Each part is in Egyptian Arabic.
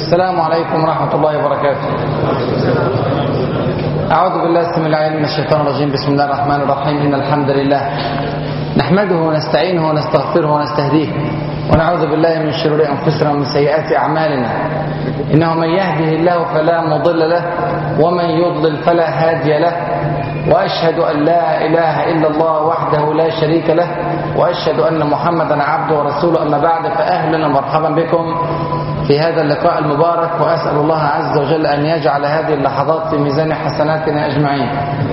السلام عليكم ورحمة الله وبركاته أعوذ بالله السميع العليم من الشيطان الرجيم بسم الله الرحمن الرحيم إن الحمد لله نحمده ونستعينه ونستغفره ونستهديه ونعوذ بالله من شرور أنفسنا ومن سيئات أعمالنا إنه من يهده الله فلا مضل له ومن يضلل فلا هادي له وأشهد أن لا إله إلا الله وحده لا شريك له وأشهد أن محمدا عبده ورسوله أما بعد فأهلا ومرحبا بكم في هذا اللقاء المبارك وأسأل الله عز وجل أن يجعل هذه اللحظات في ميزان حسناتنا أجمعين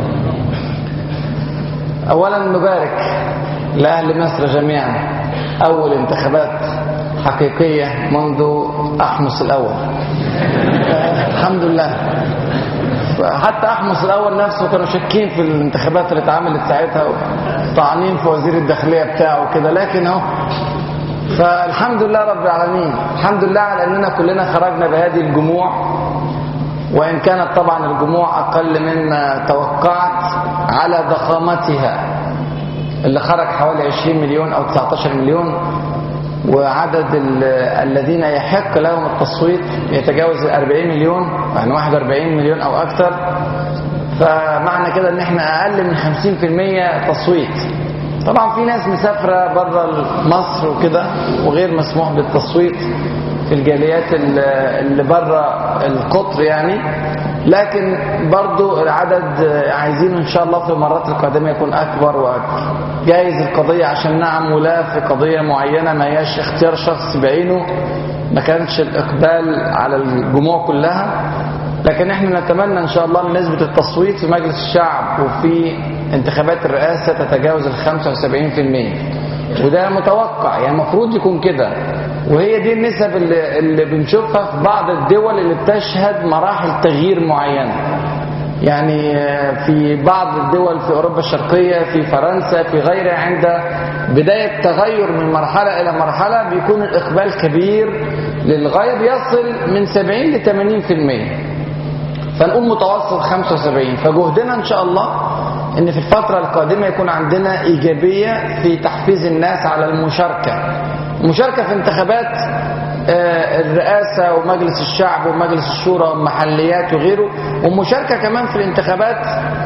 أولا نبارك لأهل مصر جميعا أول انتخابات حقيقية منذ أحمس الأول الحمد لله حتى أحمس الأول نفسه كانوا شاكين في الانتخابات اللي اتعملت ساعتها طعنين في وزير الداخلية بتاعه كده لكن اهو فالحمد لله رب العالمين الحمد لله على أننا كلنا خرجنا بهذه الجموع وإن كانت طبعا الجموع أقل مما توقعت على ضخامتها اللي خرج حوالي 20 مليون أو 19 مليون وعدد الذين يحق لهم التصويت يتجاوز ال 40 مليون يعني 41 مليون أو أكثر فمعنى كده ان احنا اقل من 50% تصويت طبعا في ناس مسافرة بره مصر وكده وغير مسموح بالتصويت في الجاليات اللي بره القطر يعني لكن برضو العدد عايزين ان شاء الله في المرات القادمة يكون اكبر واكبر جايز القضية عشان نعم ولا في قضية معينة ما هياش اختيار شخص بعينه ما كانش الاقبال على الجموع كلها لكن احنا نتمنى ان شاء الله ان نسبة التصويت في مجلس الشعب وفي انتخابات الرئاسة تتجاوز ال 75% وده متوقع يعني المفروض يكون كده وهي دي النسب اللي, اللي بنشوفها في بعض الدول اللي بتشهد مراحل تغيير معينة يعني في بعض الدول في أوروبا الشرقية في فرنسا في غيرها عند بداية تغير من مرحلة إلى مرحلة بيكون الإقبال كبير للغاية بيصل من 70 ل 80% فنقول متوسط 75 فجهدنا إن شاء الله ان في الفترة القادمة يكون عندنا ايجابية في تحفيز الناس على المشاركة المشاركة في انتخابات الرئاسة ومجلس الشعب ومجلس الشورى والمحليات وغيره والمشاركة كمان في الانتخابات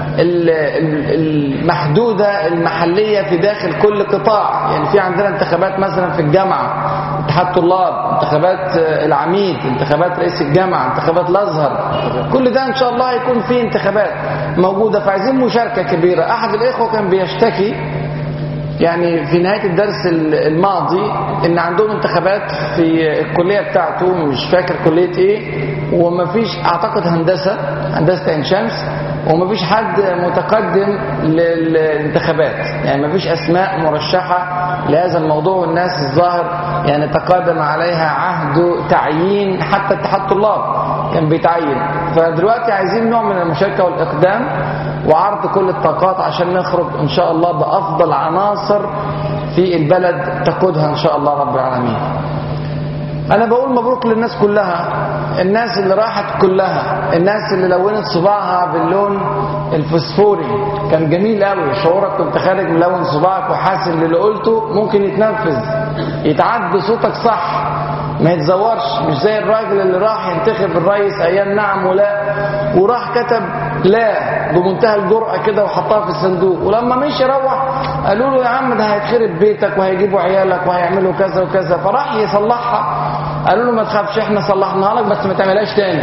المحدودة المحلية في داخل كل قطاع يعني في عندنا انتخابات مثلا في الجامعة اتحاد طلاب انتخابات العميد انتخابات رئيس الجامعة انتخابات الازهر كل ده ان شاء الله هيكون فيه انتخابات موجودة فعايزين مشاركة كبيرة احد الاخوة كان بيشتكي يعني في نهاية الدرس الماضي ان عندهم انتخابات في الكلية بتاعته مش فاكر كلية ايه ومفيش اعتقد هندسة هندسة عين شمس ومفيش حد متقدم للانتخابات يعني مفيش اسماء مرشحة لهذا الموضوع والناس الظاهر يعني تقادم عليها عهد تعيين حتى اتحاد طلاب كان بيتعين فدلوقتي عايزين نوع من المشاركة والاقدام وعرض كل الطاقات عشان نخرج ان شاء الله بافضل عناصر في البلد تقودها ان شاء الله رب العالمين انا بقول مبروك للناس كلها الناس اللي راحت كلها الناس اللي لونت صباعها باللون الفسفوري كان جميل قوي شعورك كنت خارج ملون صباعك وحاسس ان اللي قلته ممكن يتنفذ يتعد صوتك صح ما يتزورش مش زي الراجل اللي راح ينتخب الرئيس ايام نعم ولا وراح كتب لا بمنتهى الجرأة كده وحطها في الصندوق ولما مشي روح قالوا له يا عم ده هيتخرب بيتك وهيجيبوا عيالك وهيعملوا كذا وكذا فراح يصلحها قالوا له ما تخافش احنا صلحناها لك بس ما تعملهاش تاني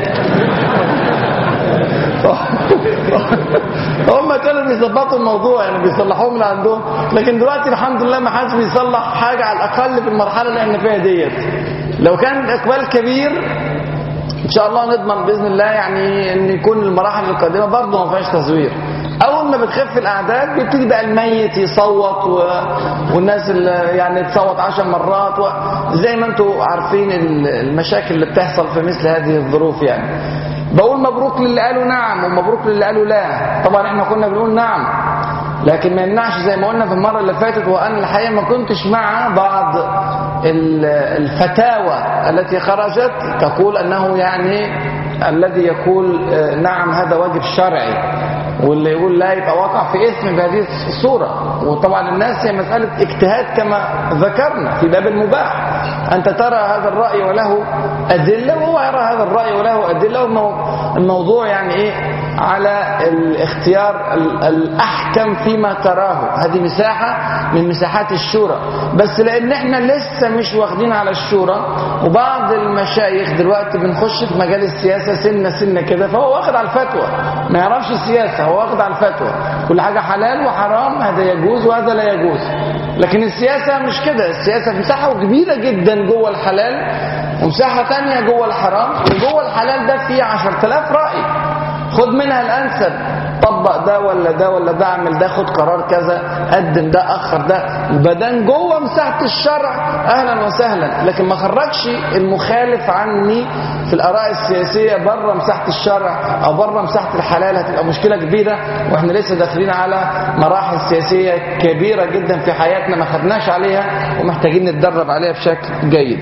هم كانوا بيظبطوا الموضوع يعني بيصلحوه من عندهم لكن دلوقتي الحمد لله ما حدش بيصلح حاجه على الاقل في المرحله اللي احنا فيها ديت لو كان الاقبال كبير ان شاء الله نضمن باذن الله يعني ان يكون المراحل القادمه برضه ما فيهاش تزوير اول ما بتخف الاعداد بيبتدي بقى الميت يصوت و... والناس اللي يعني تصوت عشر مرات و... زي ما انتم عارفين المشاكل اللي بتحصل في مثل هذه الظروف يعني بقول مبروك للي قالوا نعم ومبروك للي قالوا لا طبعا احنا كنا بنقول نعم لكن ما يمنعش زي ما قلنا في المره اللي فاتت وانا الحقيقه ما كنتش مع بعض الفتاوى التي خرجت تقول انه يعني الذي يقول نعم هذا واجب شرعي واللي يقول لا يبقى وقع في اسم بهذه الصورة وطبعا الناس هي مسألة اجتهاد كما ذكرنا في باب المباح أنت ترى هذا الرأي وله أدلة وهو يرى هذا الرأي وله أدلة الموضوع يعني إيه على الاختيار الأحكم فيما تراه هذه مساحة من مساحات الشورى بس لأن احنا لسه مش واخدين على الشورى وبعض المشايخ دلوقتي بنخش في مجال السياسة سنة سنة كده فهو واخد على الفتوى ما يعرفش السياسة هو واخد على الفتوى كل حاجة حلال وحرام هذا يجوز وهذا لا يجوز لكن السياسة مش كده السياسة مساحة كبيرة جدا جوه الحلال ومساحة تانية جوه الحرام وجوه الحلال ده فيه 10000 رأي خد منها الأنسب طبق ده ولا ده ولا ده اعمل ده خد قرار كذا قدم ده اخر ده البدن جوه مساحه الشرع اهلا وسهلا لكن ما خرجش المخالف عني في الاراء السياسيه بره مساحه الشرع او بره مساحه الحلال هتبقى مشكله كبيره واحنا لسه داخلين على مراحل سياسيه كبيره جدا في حياتنا ما خدناش عليها ومحتاجين نتدرب عليها بشكل جيد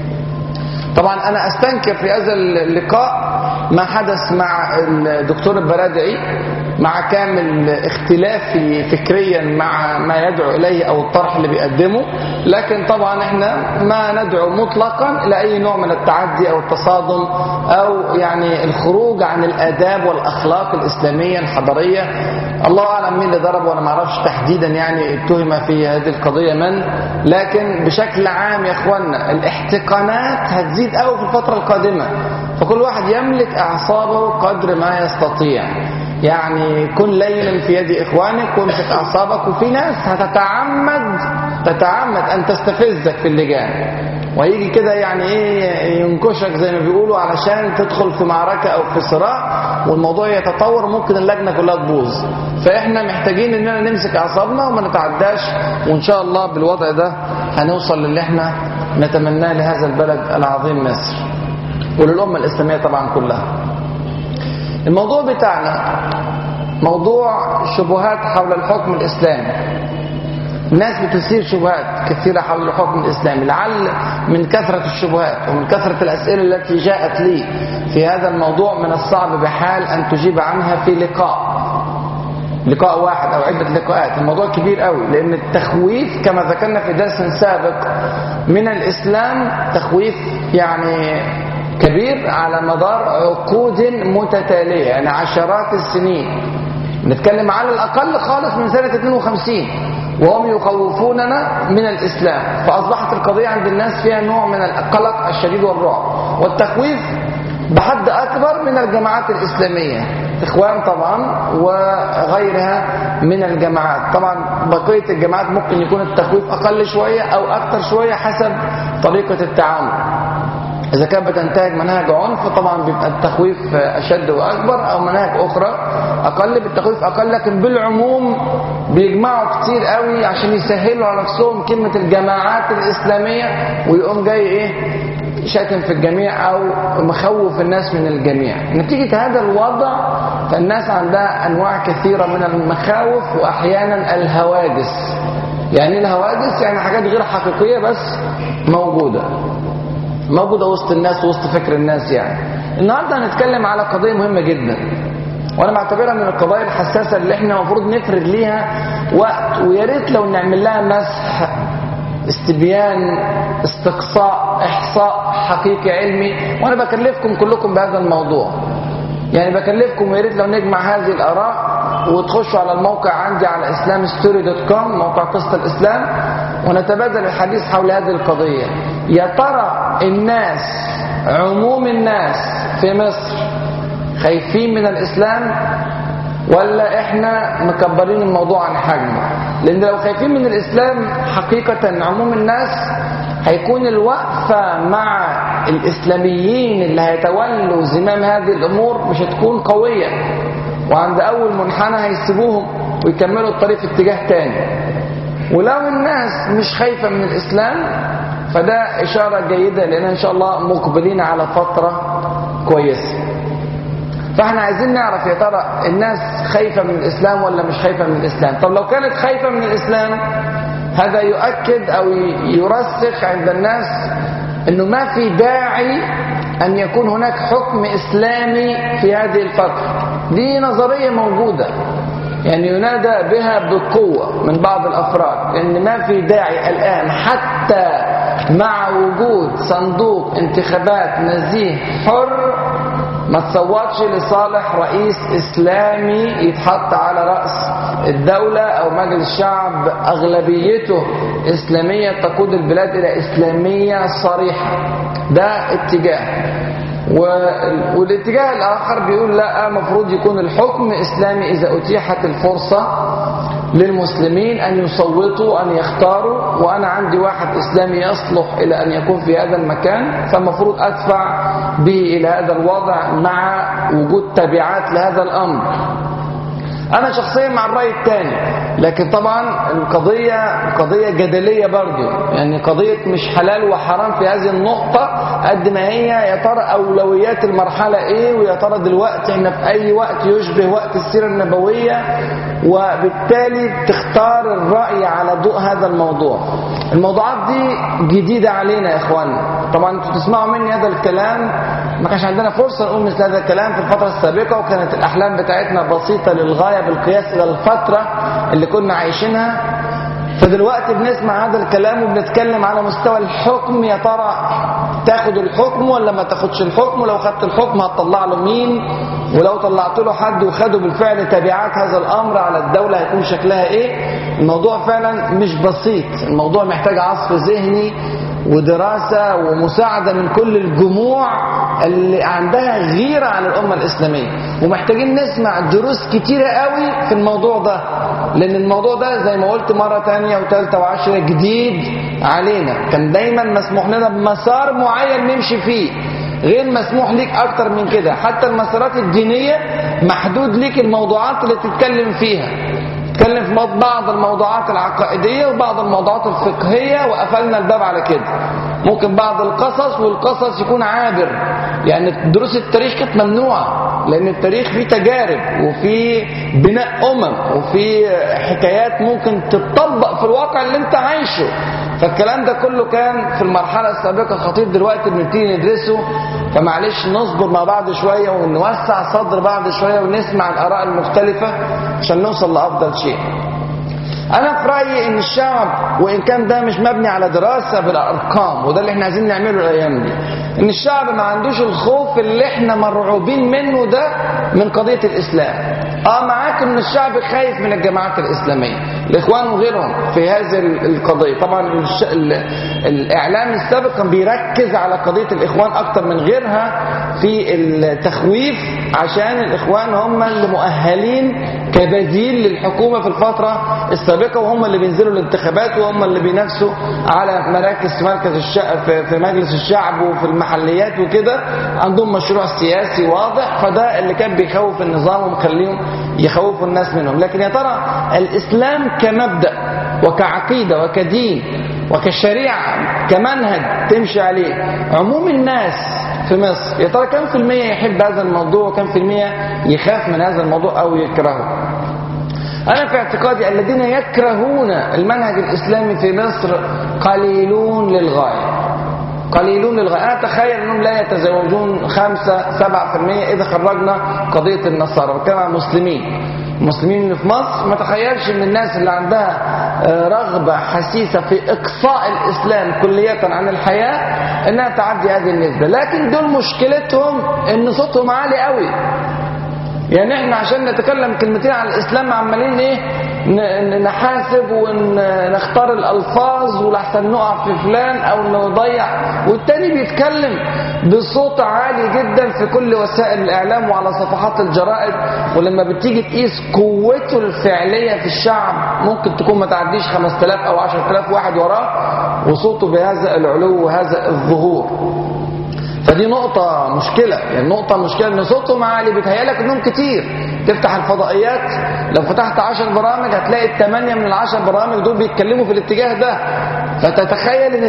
طبعا انا استنكر في هذا اللقاء ما حدث مع الدكتور البرادعي مع كامل اختلافي فكريا مع ما يدعو اليه او الطرح اللي بيقدمه لكن طبعا احنا ما ندعو مطلقا الى اي نوع من التعدي او التصادم او يعني الخروج عن الاداب والاخلاق الاسلاميه الحضاريه الله اعلم مين اللي ضرب وانا ما اعرفش تحديدا يعني اتهم في هذه القضيه من لكن بشكل عام يا اخوانا الاحتقانات هتزيد قوي في الفتره القادمه فكل واحد يملك اعصابه قدر ما يستطيع يعني كن لينا في يد اخوانك وامسك اعصابك وفي ناس هتتعمد تتعمد ان تستفزك في اللجان وهيجي كده يعني ايه ينكشك زي ما بيقولوا علشان تدخل في معركه او في صراع والموضوع يتطور ممكن اللجنه كلها تبوظ فاحنا محتاجين اننا نمسك اعصابنا وما نتعداش وان شاء الله بالوضع ده هنوصل للي احنا نتمناه لهذا البلد العظيم مصر وللامه الاسلاميه طبعا كلها الموضوع بتاعنا موضوع شبهات حول الحكم الإسلامي الناس بتثير شبهات كثيرة حول الحكم الإسلامي لعل من كثرة الشبهات ومن كثرة الأسئلة التي جاءت لي في هذا الموضوع من الصعب بحال أن تجيب عنها في لقاء لقاء واحد أو عدة لقاءات الموضوع كبير قوي لأن التخويف كما ذكرنا في درس سابق من الإسلام تخويف يعني كبير على مدار عقود متتالية يعني عشرات السنين نتكلم على الأقل خالص من سنة 52 وهم يخوفوننا من الإسلام فأصبحت القضية عند الناس فيها نوع من القلق الشديد والرعب والتخويف بحد أكبر من الجماعات الإسلامية إخوان طبعا وغيرها من الجماعات طبعا بقية الجماعات ممكن يكون التخويف أقل شوية أو أكثر شوية حسب طريقة التعامل إذا كانت بتنتهج منهج عنف طبعا بيبقى التخويف أشد وأكبر أو مناهج أخرى أقل بالتخويف أقل لكن بالعموم بيجمعوا كتير قوي عشان يسهلوا على نفسهم كلمة الجماعات الإسلامية ويقوم جاي إيه شاتم في الجميع أو مخوف الناس من الجميع نتيجة هذا الوضع فالناس عندها أنواع كثيرة من المخاوف وأحيانا الهواجس يعني الهواجس يعني حاجات غير حقيقية بس موجودة موجودة وسط الناس وسط فكر الناس يعني النهاردة هنتكلم على قضية مهمة جدا وانا بعتبرها من القضايا الحساسة اللي احنا المفروض نفرد ليها وقت ويا ريت لو نعمل لها مسح استبيان استقصاء احصاء حقيقي علمي وانا بكلفكم كلكم بهذا الموضوع يعني بكلفكم ويا ريت لو نجمع هذه الاراء وتخشوا على الموقع عندي على islamstory.com موقع قصة الاسلام ونتبادل الحديث حول هذه القضية يا ترى الناس عموم الناس في مصر خايفين من الإسلام ولا احنا مكبرين الموضوع عن حجمه لان لو خايفين من الإسلام حقيقة عموم الناس هيكون الوقفة مع الإسلاميين اللي هيتولوا زمام هذه الأمور مش هتكون قوية وعند أول منحنى هيسيبوهم ويكملوا الطريق في اتجاه تاني ولو الناس مش خايفة من الإسلام فده إشارة جيدة لأن إن شاء الله مقبلين على فترة كويسة فاحنا عايزين نعرف يا ترى الناس خايفة من الإسلام ولا مش خايفة من الإسلام طب لو كانت خايفة من الإسلام هذا يؤكد أو يرسخ عند الناس أنه ما في داعي أن يكون هناك حكم إسلامي في هذه الفترة دي نظرية موجودة يعني ينادى بها بقوة من بعض الأفراد لأن ما في داعي الآن حتى مع وجود صندوق انتخابات نزيه حر ما تصوتش لصالح رئيس اسلامي يتحط على راس الدوله او مجلس الشعب اغلبيته اسلاميه تقود البلاد الى اسلاميه صريحه ده اتجاه و- والاتجاه الاخر بيقول لا المفروض يكون الحكم اسلامي اذا اتيحت الفرصه للمسلمين ان يصوتوا ان يختاروا وانا عندي واحد اسلامي يصلح الى ان يكون في هذا المكان فالمفروض ادفع به الى هذا الوضع مع وجود تبعات لهذا الامر انا شخصيا مع الراي الثاني لكن طبعا القضيه قضيه جدليه برضو يعني قضيه مش حلال وحرام في هذه النقطه قد ما هي يا ترى اولويات المرحله ايه ويا ترى دلوقتي احنا في اي وقت يشبه وقت السيره النبويه وبالتالي تختار الراي على ضوء هذا الموضوع الموضوعات دي جديده علينا يا اخوانا طبعا انتوا تسمعوا مني هذا الكلام ما كانش عندنا فرصه نقول مثل هذا الكلام في الفتره السابقه وكانت الاحلام بتاعتنا بسيطه للغايه بالقياس الى الفتره اللي كنا عايشينها فدلوقتي بنسمع هذا الكلام وبنتكلم على مستوى الحكم يا ترى تاخد الحكم ولا ما تاخدش الحكم ولو خدت الحكم هتطلع له مين ولو طلعت له حد وخده بالفعل تبعات هذا الامر على الدوله هيكون شكلها ايه الموضوع فعلا مش بسيط الموضوع محتاج عصف ذهني ودراسة ومساعدة من كل الجموع اللي عندها غيرة على الأمة الإسلامية ومحتاجين نسمع دروس كتيرة قوي في الموضوع ده لأن الموضوع ده زي ما قلت مرة تانية وتالتة وعشرة جديد علينا كان دايما مسموح لنا بمسار معين نمشي فيه غير مسموح ليك أكتر من كده حتى المسارات الدينية محدود ليك الموضوعات اللي تتكلم فيها اتكلم في بعض الموضوعات العقائدية وبعض الموضوعات الفقهية وقفلنا الباب على كده ممكن بعض القصص والقصص يكون عابر يعني دروس التاريخ كانت ممنوعة لأن التاريخ فيه تجارب وفيه بناء أمم وفيه حكايات ممكن تتطبق في الواقع اللي انت عايشه فالكلام ده كله كان في المرحلة السابقة خطير دلوقتي بنبتدي ندرسه فمعلش نصبر مع بعض شوية ونوسع صدر بعض شوية ونسمع الآراء المختلفة عشان نوصل لأفضل شيء أنا في رأيي إن الشعب وإن كان ده مش مبني على دراسة بالأرقام وده اللي إحنا عايزين نعمله الأيام دي إن الشعب ما عندوش الخوف اللي إحنا مرعوبين منه ده من قضية الإسلام اه معاك ان الشعب خايف من الجماعات الاسلاميه الاخوان وغيرهم في هذه القضيه طبعا الش... ال... الاعلام السابق كان بيركز على قضيه الاخوان اكتر من غيرها في التخويف عشان الاخوان هم اللي مؤهلين كبديل للحكومه في الفتره السابقه وهم اللي بينزلوا الانتخابات وهم اللي بينافسوا على مراكز في مركز الشعب في مجلس الشعب وفي المحليات وكده عندهم مشروع سياسي واضح فده اللي كان بيخوف النظام ومخليهم يخوفوا الناس منهم لكن يا ترى الإسلام كمبدأ وكعقيدة وكدين وكشريعة كمنهج تمشي عليه عموم الناس في مصر يا ترى كم في المية يحب هذا الموضوع وكم في المية يخاف من هذا الموضوع أو يكرهه أنا في اعتقادي الذين يكرهون المنهج الإسلامي في مصر قليلون للغاية قليلون للغاية أنا أتخيل أنهم لا يتزوجون خمسة سبعة في المية إذا خرجنا قضية النصارى بتكلم عن المسلمين المسلمين اللي في مصر ما تخيلش ان الناس اللي عندها رغبة حسيسة في اقصاء الاسلام كلية عن الحياة انها تعدي هذه النسبة لكن دول مشكلتهم ان صوتهم عالي قوي يعني احنا عشان نتكلم كلمتين عن الاسلام عمالين ايه نحاسب ونختار الالفاظ ولحسن نقع في فلان او نضيع والتاني بيتكلم بصوت عالي جدا في كل وسائل الاعلام وعلى صفحات الجرائد ولما بتيجي تقيس قوته الفعليه في الشعب ممكن تكون ما تعديش 5000 او 10000 واحد وراه وصوته بهذا العلو وهذا الظهور فدي نقطة مشكلة يعني نقطة مشكلة ان صوتهم عالي بيتهيألك انهم كتير تفتح الفضائيات لو فتحت عشر برامج هتلاقي الثمانية من العشر برامج دول بيتكلموا في الاتجاه ده فتتخيل ان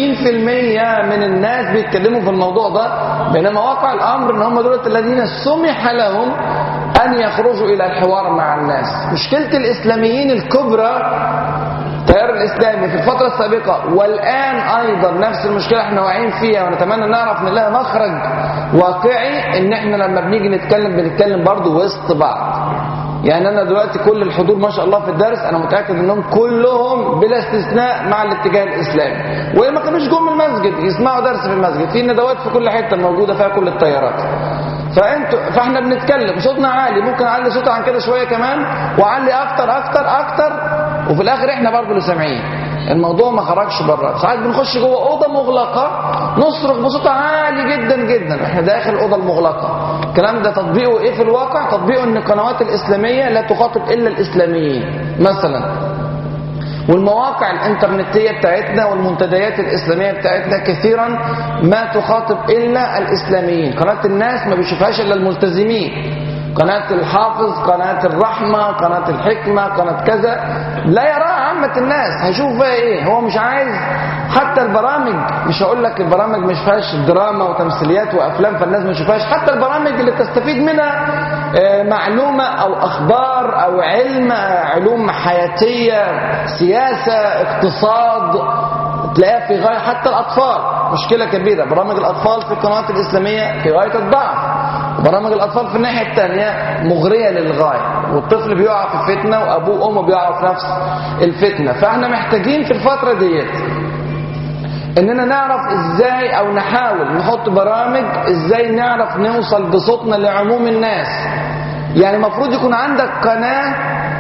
80% من الناس بيتكلموا في الموضوع ده بينما واقع الامر ان هم دول الذين سمح لهم ان يخرجوا الى الحوار مع الناس مشكلة الاسلاميين الكبرى التيار الاسلامي في الفتره السابقه والان ايضا نفس المشكله احنا واقعين فيها ونتمنى نعرف ان لها مخرج واقعي ان احنا لما بنيجي نتكلم بنتكلم برضو وسط بعض يعني انا دلوقتي كل الحضور ما شاء الله في الدرس انا متاكد انهم كلهم بلا استثناء مع الاتجاه الاسلامي وما كانوش جم المسجد يسمعوا درس في المسجد في ندوات في كل حته موجوده فيها كل التيارات فانتوا فاحنا بنتكلم صوتنا عالي ممكن اعلي صوتي عن كده شويه كمان واعلي اكتر اكتر اكتر وفي الاخر احنا برضه اللي سامعين الموضوع ما خرجش بره ساعات بنخش جوه اوضه مغلقه نصرخ بصوت عالي جدا جدا احنا داخل الاوضه المغلقه الكلام ده تطبيقه ايه في الواقع تطبيقه ان القنوات الاسلاميه لا تخاطب الا الاسلاميين مثلا والمواقع الانترنتيه بتاعتنا والمنتديات الاسلاميه بتاعتنا كثيرا ما تخاطب الا الاسلاميين قناه الناس ما بيشوفهاش الا الملتزمين قناة الحافظ قناة الرحمة قناة الحكمة قناة كذا لا يراها عامة الناس هيشوف فيها ايه هو مش عايز حتى البرامج مش هقول لك البرامج مش فيهاش دراما وتمثيليات وافلام فالناس ما يشوفهاش حتى البرامج اللي تستفيد منها آه، معلومة او اخبار او علم آه، علوم حياتية سياسة اقتصاد تلاقيها في غاية حتى الأطفال مشكلة كبيرة برامج الأطفال في القنوات الإسلامية في غاية الضعف وبرامج الأطفال في الناحية الثانية مغرية للغاية والطفل بيقع في فتنة وأبوه وأمه بيقعوا في نفس الفتنة فاحنا محتاجين في الفترة ديت اننا نعرف ازاي او نحاول نحط برامج ازاي نعرف نوصل بصوتنا لعموم الناس يعني المفروض يكون عندك قناة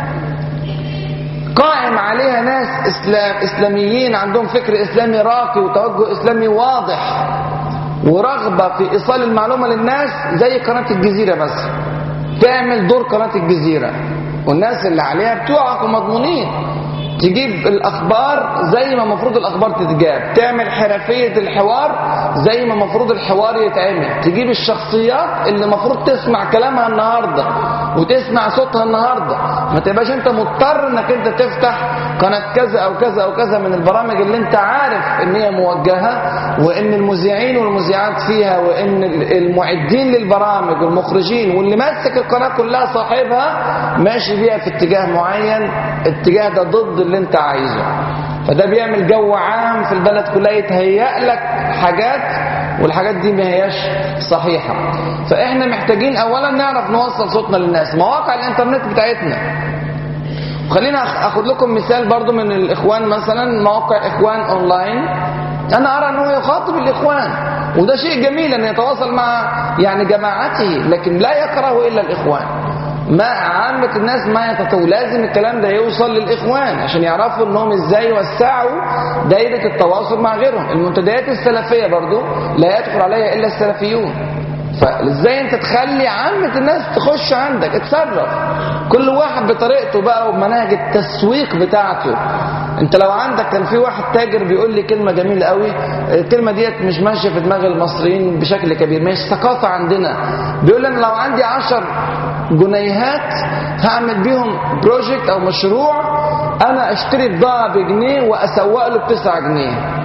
قائم عليها ناس إسلام إسلاميين عندهم فكر إسلامي راقي وتوجه إسلامي واضح ورغبة في إيصال المعلومة للناس زي قناة الجزيرة مثلا تعمل دور قناة الجزيرة والناس اللي عليها بتوعك ومضمونين تجيب الأخبار زي ما المفروض الأخبار تتجاب تعمل حرفية الحوار زي ما المفروض الحوار يتعمل تجيب الشخصيات اللي المفروض تسمع كلامها النهاردة وتسمع صوتها النهاردة ما تبقاش انت مضطر انك انت تفتح قناة كذا او كذا او كذا من البرامج اللي انت عارف ان هي موجهة وان المذيعين والمذيعات فيها وان المعدين للبرامج والمخرجين واللي ماسك القناة كلها صاحبها ماشي بيها في اتجاه معين الاتجاه ده ضد اللي انت عايزه فده بيعمل جو عام في البلد كلها يتهيأ لك حاجات والحاجات دي ما هياش صحيحة فاحنا محتاجين اولا نعرف نوصل صوتنا للناس مواقع الانترنت بتاعتنا خلينا اخد لكم مثال برضو من الاخوان مثلا موقع اخوان اونلاين انا ارى انه يخاطب الاخوان وده شيء جميل ان يتواصل مع يعني جماعته لكن لا يكره الا الاخوان ما عامة الناس ما يتطور لازم الكلام ده يوصل للإخوان عشان يعرفوا انهم ازاي يوسعوا دايرة التواصل مع غيرهم المنتديات السلفية برضو لا يدخل عليها إلا السلفيون فازاي انت تخلي عامة الناس تخش عندك اتصرف كل واحد بطريقته بقى وبمناهج التسويق بتاعته انت لو عندك كان في واحد تاجر بيقول لي كلمة جميلة قوي الكلمة ديت مش ماشية في دماغ المصريين بشكل كبير مش ثقافة عندنا بيقول لي انا لو عندي عشر جنيهات هعمل بيهم بروجكت او مشروع انا اشتري بضاعة بجنيه واسوق له بتسعة جنيه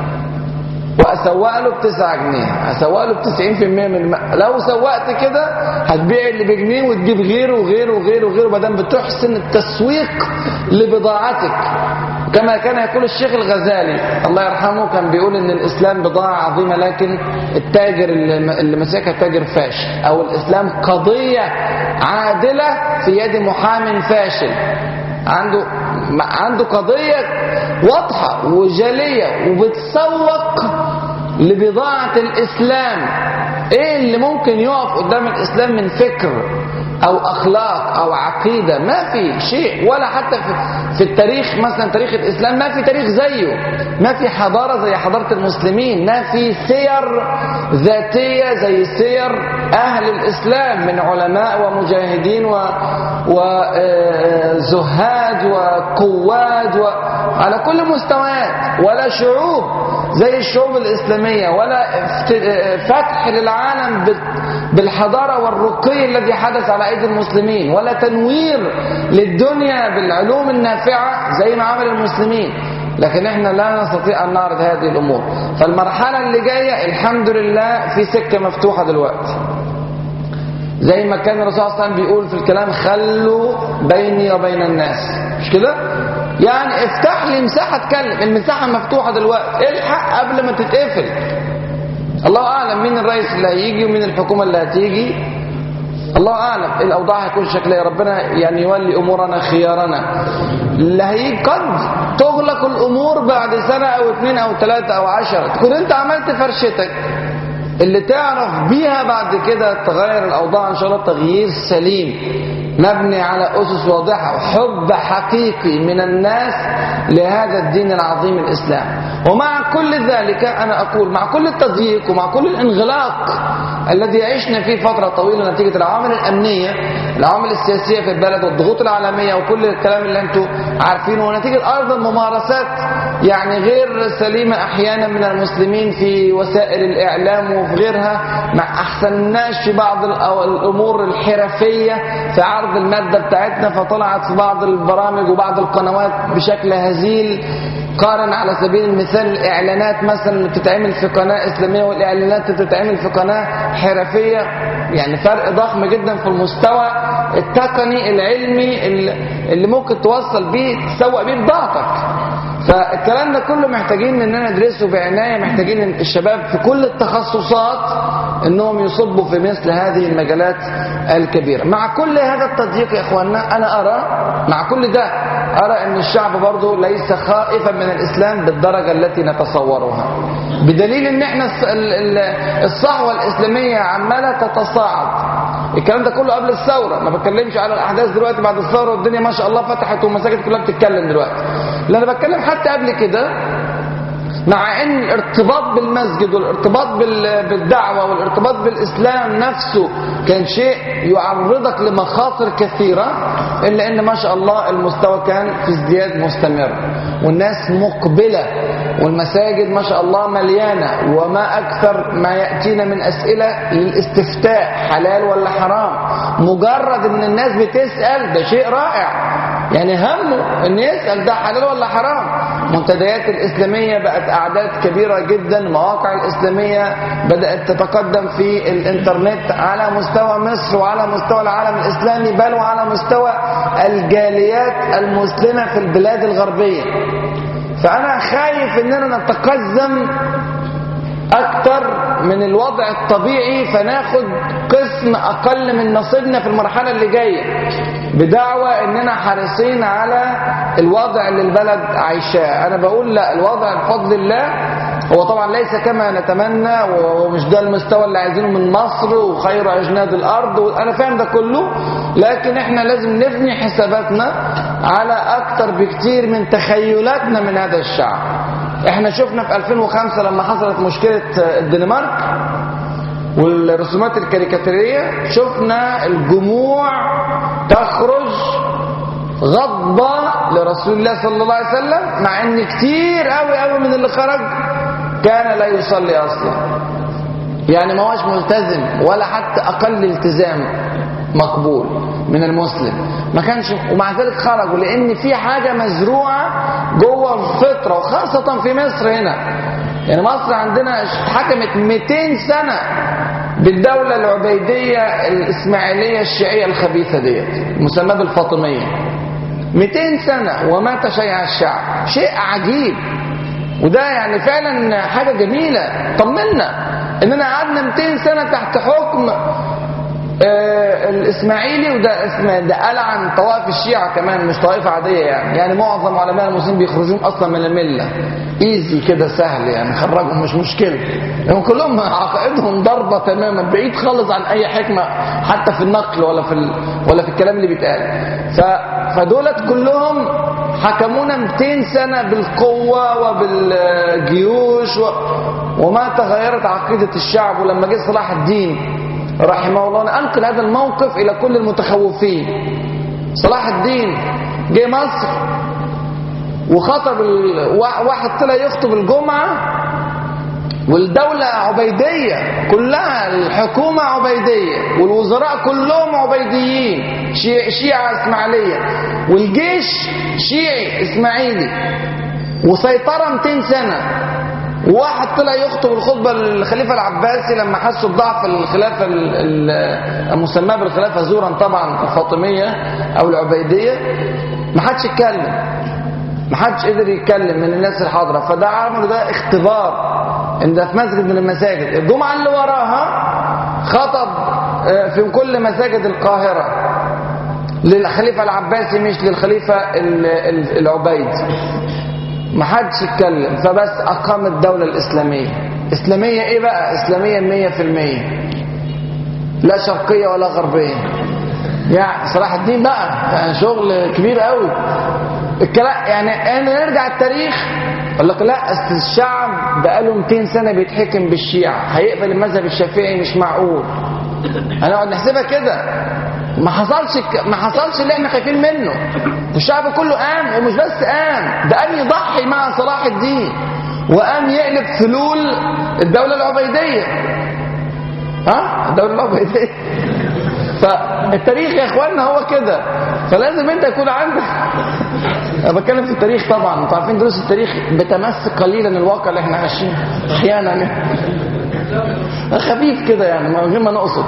واسوق له بتسعة جنيه اسوق له بتسعين في المية من الم... لو سوقت كده هتبيع اللي بجنيه وتجيب غيره وغيره وغيره وغيره ما دام بتحسن التسويق لبضاعتك كما كان يقول الشيخ الغزالي الله يرحمه كان بيقول ان الاسلام بضاعة عظيمة لكن التاجر اللي مسكها تاجر فاشل او الاسلام قضية عادلة في يد محام فاشل عنده عنده قضية واضحة وجلية وبتسوق لبضاعة الإسلام إيه اللي ممكن يقف قدام الإسلام من فكر أو أخلاق أو عقيدة ما في شيء ولا حتى في, في التاريخ مثلا تاريخ الإسلام ما في تاريخ زيه ما في حضارة زي حضارة المسلمين ما في سير ذاتية زي سير أهل الإسلام من علماء ومجاهدين و وزهاد وقواد و... على كل مستويات ولا شعوب زي الشعوب الإسلامية ولا فتح للعالم بالحضارة والرقي الذي حدث على أيدي المسلمين ولا تنوير للدنيا بالعلوم النافعة زي ما عمل المسلمين لكن احنا لا نستطيع أن نعرض هذه الأمور فالمرحلة اللي جاية الحمد لله في سكة مفتوحة دلوقتي زي ما كان الرسول صلى الله عليه وسلم بيقول في الكلام خلوا بيني وبين الناس مش كده يعني افتح لي مساحة اتكلم المساحة مفتوحة دلوقتي الحق قبل ما تتقفل الله اعلم مين الرئيس اللي هيجي ومين الحكومة اللي هتيجي الله اعلم إيه الاوضاع هيكون شكلها ربنا يعني يولي امورنا خيارنا لا هي قد تغلق الامور بعد سنه او اثنين او ثلاثه او عشره تكون انت عملت فرشتك اللي تعرف بيها بعد كده تغير الاوضاع ان شاء الله تغيير سليم مبني على اسس واضحه وحب حقيقي من الناس لهذا الدين العظيم الاسلام ومع كل ذلك انا اقول مع كل التضييق ومع كل الانغلاق الذي عشنا فيه فتره طويله نتيجه العوامل الامنيه العوامل السياسيه في البلد والضغوط العالميه وكل الكلام اللي انتم عارفينه ونتيجه ايضا ممارسات يعني غير سليمه احيانا من المسلمين في وسائل الاعلام وفي غيرها ما احسنناش في بعض الامور الحرفيه في عرض الماده بتاعتنا فطلعت في بعض البرامج وبعض القنوات بشكل هزيل قارن على سبيل المثال الاعلانات مثلا اللي بتتعمل في قناه اسلاميه والاعلانات اللي بتتعمل في قناه حرفيه يعني فرق ضخم جدا في المستوى التقني العلمي اللي ممكن توصل بيه تسوق بيه بضاعتك فالكلام ده كله محتاجين اننا ندرسه بعنايه محتاجين إن الشباب في كل التخصصات انهم يصبوا في مثل هذه المجالات الكبيره مع كل هذا التضييق يا اخواننا انا ارى مع كل ده ارى ان الشعب برضه ليس خائفا من الاسلام بالدرجه التي نتصورها بدليل ان احنا الصحوه الاسلاميه عماله تتصاعد الكلام ده كله قبل الثوره ما بتكلمش على الاحداث دلوقتي بعد الثوره والدنيا ما شاء الله فتحت والمساجد كلها بتتكلم دلوقتي لا انا بتكلم حتى قبل كده مع ان الارتباط بالمسجد والارتباط بالدعوه والارتباط بالاسلام نفسه كان شيء يعرضك لمخاطر كثيره الا ان ما شاء الله المستوى كان في ازدياد مستمر والناس مقبله والمساجد ما شاء الله مليانه وما اكثر ما ياتينا من اسئله للاستفتاء حلال ولا حرام مجرد ان الناس بتسال ده شيء رائع يعني همه ان يسال ده حلال ولا حرام منتديات الاسلاميه بقت اعداد كبيره جدا المواقع الاسلاميه بدات تتقدم في الانترنت على مستوى مصر وعلى مستوى العالم الاسلامي بل وعلى مستوى الجاليات المسلمه في البلاد الغربيه فانا خايف اننا نتقزم اكتر من الوضع الطبيعي فناخد قسم اقل من نصيبنا في المرحله اللي جايه بدعوى اننا حريصين على الوضع اللي البلد عايشاه انا بقول لا الوضع بفضل الله هو طبعا ليس كما نتمنى ومش ده المستوى اللي عايزينه من مصر وخير اجناد الارض انا فاهم ده كله لكن احنا لازم نبني حساباتنا على اكتر بكتير من تخيلاتنا من هذا الشعب احنا شفنا في 2005 لما حصلت مشكلة الدنمارك والرسومات الكاريكاتيرية شفنا الجموع تخرج غضبة لرسول الله صلى الله عليه وسلم مع ان كتير قوي قوي من اللي خرج كان لا يصلي اصلا يعني ما هوش ملتزم ولا حتى اقل التزام مقبول من المسلم ما كانش ومع ذلك خرجوا لان في حاجه مزروعه جوه الفطره وخاصه في مصر هنا يعني مصر عندنا اتحكمت 200 سنه بالدوله العبيديه الاسماعيليه الشيعيه الخبيثه ديت المسماه بالفاطميه 200 سنه وما تشيع الشعب شيء عجيب وده يعني فعلا حاجه جميله طمنا اننا قعدنا 200 سنه تحت حكم آه الاسماعيلي وده اسمه ده ألعن طوائف الشيعة كمان مش طائفة عادية يعني يعني معظم علماء المسلمين بيخرجون اصلا من الملة ايزي كده سهل يعني خرجهم مش مشكلة يعني كلهم عقائدهم ضربة تماما بعيد خالص عن اي حكمة حتى في النقل ولا في ال... ولا في الكلام اللي بيتقال ف... فدولت كلهم حكمونا 200 سنة بالقوة وبالجيوش و... وما تغيرت عقيدة الشعب ولما جه صلاح الدين رحمه الله أنقل هذا الموقف إلى كل المتخوفين صلاح الدين جه مصر وخطب ال... واحد طلع يخطب الجمعة والدولة عبيدية كلها الحكومة عبيدية والوزراء كلهم عبيديين شيع شيعة إسماعيلية والجيش شيعي إسماعيلي وسيطرة 200 سنة وواحد طلع يخطب الخطبة للخليفة العباسي لما حسوا بضعف الخلافة المسماة بالخلافة زورا طبعا الفاطمية أو العبيدية ما حدش اتكلم ما حدش قدر يتكلم من الناس الحاضرة فده عملوا ده اختبار ان ده في مسجد من المساجد الجمعة اللي وراها خطب آه، في كل مساجد القاهرة للخليفة العباسي مش للخليفة ال- ال- العبيد ما حدش اتكلم فبس أقام الدولة الإسلامية إسلامية إيه بقى إسلامية مية في المية لا شرقية ولا غربية يعني صلاح الدين بقى يعني شغل كبير قوي الكلام يعني انا نرجع التاريخ اقول لك لا أصل الشعب بقاله 200 سنه بيتحكم بالشيعة هيقبل المذهب الشافعي مش معقول هنقعد نحسبها كده ما حصلش الك- ما حصلش اللي احنا خايفين منه الشعب كله قام ومش بس قام ده قام يضحي مع صلاح الدين وقام يقلب فلول الدوله العبيديه ها الدوله العبيديه فالتاريخ يا اخوانا هو كده فلازم انت يكون عندك انا بتكلم في التاريخ طبعا انتوا عارفين دروس التاريخ بتمس قليلا الواقع اللي احنا عايشينه احيانا يعني. خفيف كده يعني من غير ما نقصد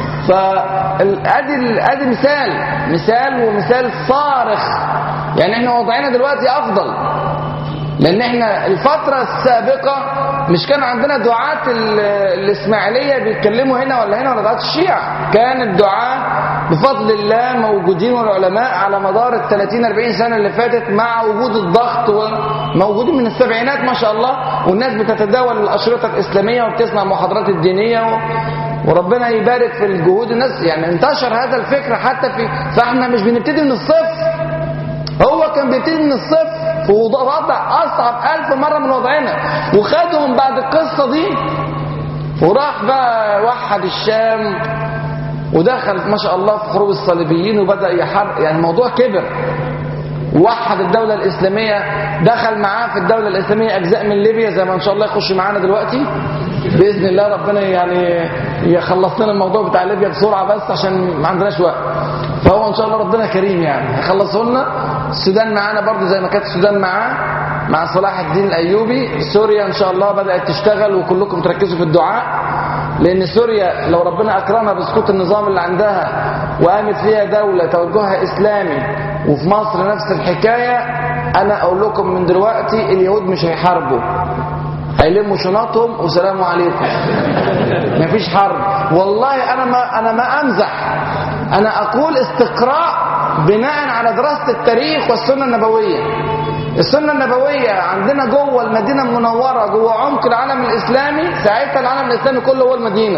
فادي ادي مثال مثال ومثال صارخ يعني احنا وضعنا دلوقتي افضل لان احنا الفترة السابقة مش كان عندنا دعاة ال- الاسماعيلية بيتكلموا هنا ولا هنا ولا دعاة الشيعة كان الدعاة بفضل الله موجودين والعلماء على مدار ال 30 40 سنة اللي فاتت مع وجود الضغط وموجودين من السبعينات ما شاء الله والناس بتتداول الأشرطة الإسلامية وبتسمع المحاضرات الدينية و... وربنا يبارك في الجهود الناس يعني انتشر هذا الفكر حتى في فاحنا مش بنبتدي من الصفر هو كان بيبتدي من الصفر في وضع اصعب الف مره من وضعنا وخدهم بعد القصه دي وراح بقى وحد الشام ودخل ما شاء الله في حروب الصليبيين وبدا يحرق يعني الموضوع كبر وحد الدولة الإسلامية دخل معاه في الدولة الإسلامية أجزاء من ليبيا زي ما إن شاء الله يخش معانا دلوقتي بإذن الله ربنا يعني يخلص لنا الموضوع بتاع ليبيا بسرعة بس عشان ما عندناش وقت فهو إن شاء الله ربنا كريم يعني هيخلصه لنا السودان معانا برضو زي ما كانت السودان معاه مع صلاح الدين الأيوبي سوريا إن شاء الله بدأت تشتغل وكلكم تركزوا في الدعاء لأن سوريا لو ربنا أكرمها بسقوط النظام اللي عندها وقامت فيها دولة توجهها إسلامي وفي مصر نفس الحكاية أنا أقول لكم من دلوقتي اليهود مش هيحاربوا هيلموا شنطهم وسلام عليكم مفيش حرب والله أنا ما أنا ما أمزح أنا أقول استقراء بناء على دراسة التاريخ والسنة النبوية السنة النبوية عندنا جوه المدينة المنورة جوه عمق العالم الإسلامي ساعتها العالم الإسلامي كله هو المدينة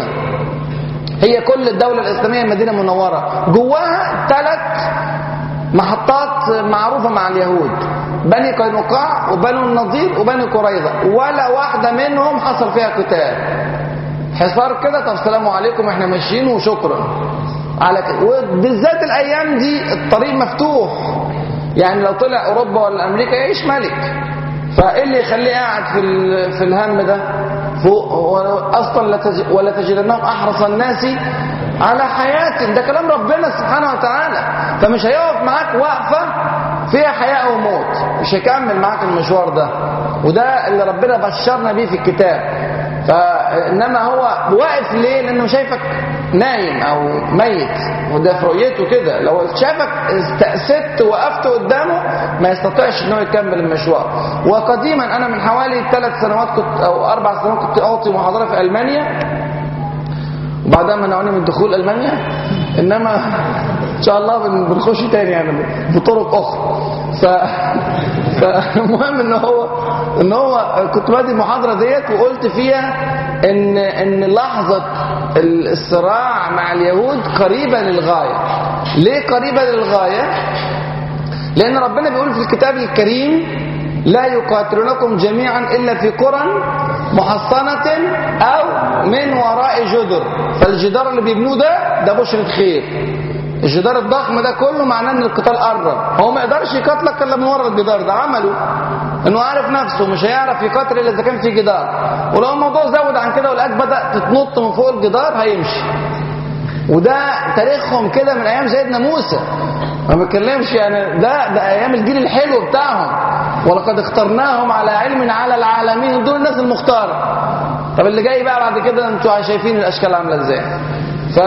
هي كل الدولة الإسلامية مدينة منورة جواها ثلاث محطات معروفة مع اليهود بني قينقاع وبنو النضير وبني قريظة ولا واحدة منهم حصل فيها قتال حصار كده طب السلام عليكم احنا ماشيين وشكرا على كده وبالذات الايام دي الطريق مفتوح يعني لو طلع اوروبا ولا امريكا يعيش ملك فايه اللي يخليه قاعد في ال- في الهم ده فوق هو اصلا لا تج- ولا تجدنهم احرص الناس على حياه ده كلام ربنا سبحانه وتعالى فمش هيقف معاك وقفه فيها حياه وموت مش هيكمل معاك المشوار ده وده اللي ربنا بشرنا بيه في الكتاب فانما هو واقف ليه لانه شايفك نايم او ميت وده في رؤيته كده لو شافك استأسدت وقفت قدامه ما يستطيعش ان هو يكمل المشوار وقديما انا من حوالي ثلاث سنوات كنت او اربع سنوات كنت اعطي محاضره في المانيا وبعدها منعوني من دخول المانيا انما ان شاء الله بن- بنخش تاني يعني بطرق اخرى ف فالمهم ان هو ان هو كنت بادي المحاضره ديت وقلت فيها ان ان لحظه الصراع مع اليهود قريبه للغايه ليه قريبه للغايه لأن ربنا بيقول في الكتاب الكريم لا يقاتلونكم جميعا إلا في قرى محصنة أو من وراء جدر فالجدار اللي بيبنوه ده ده بشرة خير الجدار الضخم ده كله معناه ان القتال قرب هو ما يقدرش يقاتلك الا من ورا الجدار ده عمله انه عارف نفسه مش هيعرف يقاتل الا اذا كان في جدار ولو الموضوع زود عن كده والايات بدات تنط من فوق الجدار هيمشي وده تاريخهم كده من ايام سيدنا موسى ما بتكلمش يعني ده ده ايام الجيل الحلو بتاعهم ولقد اخترناهم على علم على العالمين دول الناس المختاره طب اللي جاي بقى بعد كده انتوا شايفين الاشكال عامله ازاي ف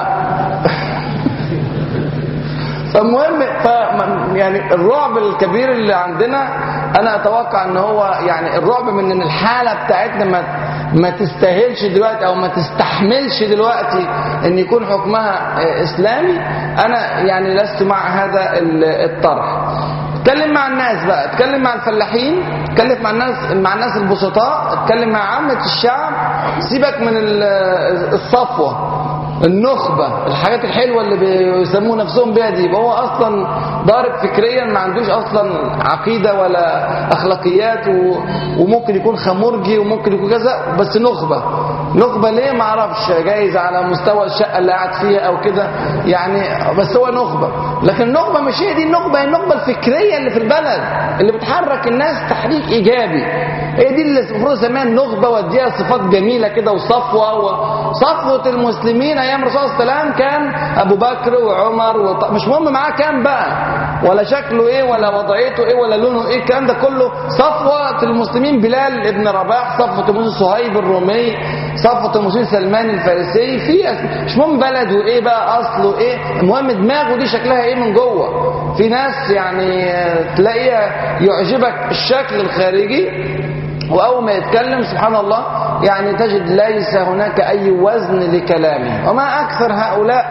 فالمهم ف يعني الرعب الكبير اللي عندنا انا اتوقع ان هو يعني الرعب من ان الحاله بتاعتنا ما ما تستاهلش دلوقتي او ما تستحملش دلوقتي ان يكون حكمها آه، اسلامي انا يعني لست مع هذا ال- الطرح اتكلم مع الناس بقى اتكلم مع الفلاحين اتكلم مع الناس مع الناس البسطاء اتكلم مع عامة الشعب سيبك من ال- الصفوة النخبة الحاجات الحلوة اللي بيسموا نفسهم بيها دي يبقى هو أصلا ضارب فكريا ما عندوش أصلا عقيدة ولا أخلاقيات و... وممكن يكون خمرجي وممكن يكون كذا بس نخبة نخبة ليه ما اعرفش جايز على مستوى الشقة اللي قاعد فيها أو كده يعني بس هو نخبة لكن النخبة مش هي دي النخبة هي النخبة الفكرية اللي في البلد اللي بتحرك الناس تحريك إيجابي هي دي اللي المفروض اسميها النخبة واديها صفات جميلة كده وصفوة وصفوة المسلمين أيام الرسول صلى الله عليه وسلم كان أبو بكر وعمر وط... مش مهم معاه كام بقى ولا شكله إيه ولا وضعيته إيه ولا لونه إيه الكلام ده كله صفوة المسلمين بلال ابن رباح صفوة المسلمين صهيب الرومي صفوة المسلمين سلمان الفارسي في أس- مش مهم بلده إيه بقى أصله إيه المهم دماغه دي شكلها إيه من جوه في ناس يعني آه، تلاقيها يعجبك الشكل الخارجي وأول ما يتكلم سبحان الله يعني تجد ليس هناك أي وزن لكلامه وما أكثر هؤلاء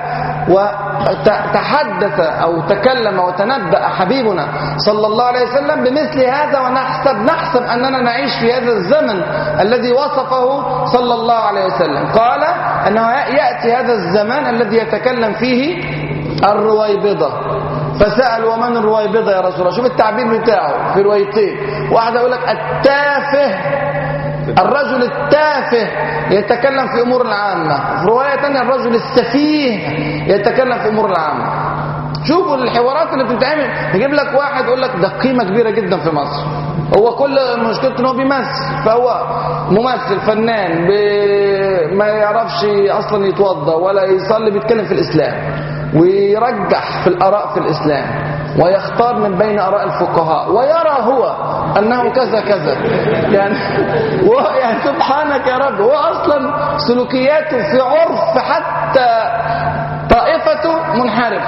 وتحدث أو تكلم وتنبأ حبيبنا صلى الله عليه وسلم بمثل هذا ونحسب نحسب أننا نعيش في هذا الزمن الذي وصفه صلى الله عليه وسلم قال أنه يأتي هذا الزمان الذي يتكلم فيه الرويبضة فسأل ومن الرويبضة يا رسول الله شوف التعبير بتاعه في روايتين واحد يقول لك التافه الرجل التافه يتكلم في أمور العامة في رواية تانية الرجل السفيه يتكلم في أمور العامة شوفوا الحوارات اللي بتتعمل يجيب لك واحد يقول لك ده قيمة كبيرة جدا في مصر هو كل مشكلته ان هو بيمثل فهو ممثل فنان بي- ما يعرفش اصلا يتوضا ولا يصلي بيتكلم في الاسلام ويرجح في الاراء في الاسلام ويختار من بين اراء الفقهاء ويرى هو انه كذا كذا يعني وهو يعني سبحانك يا رب هو اصلا سلوكياته في عرف حتى طائفته منحرف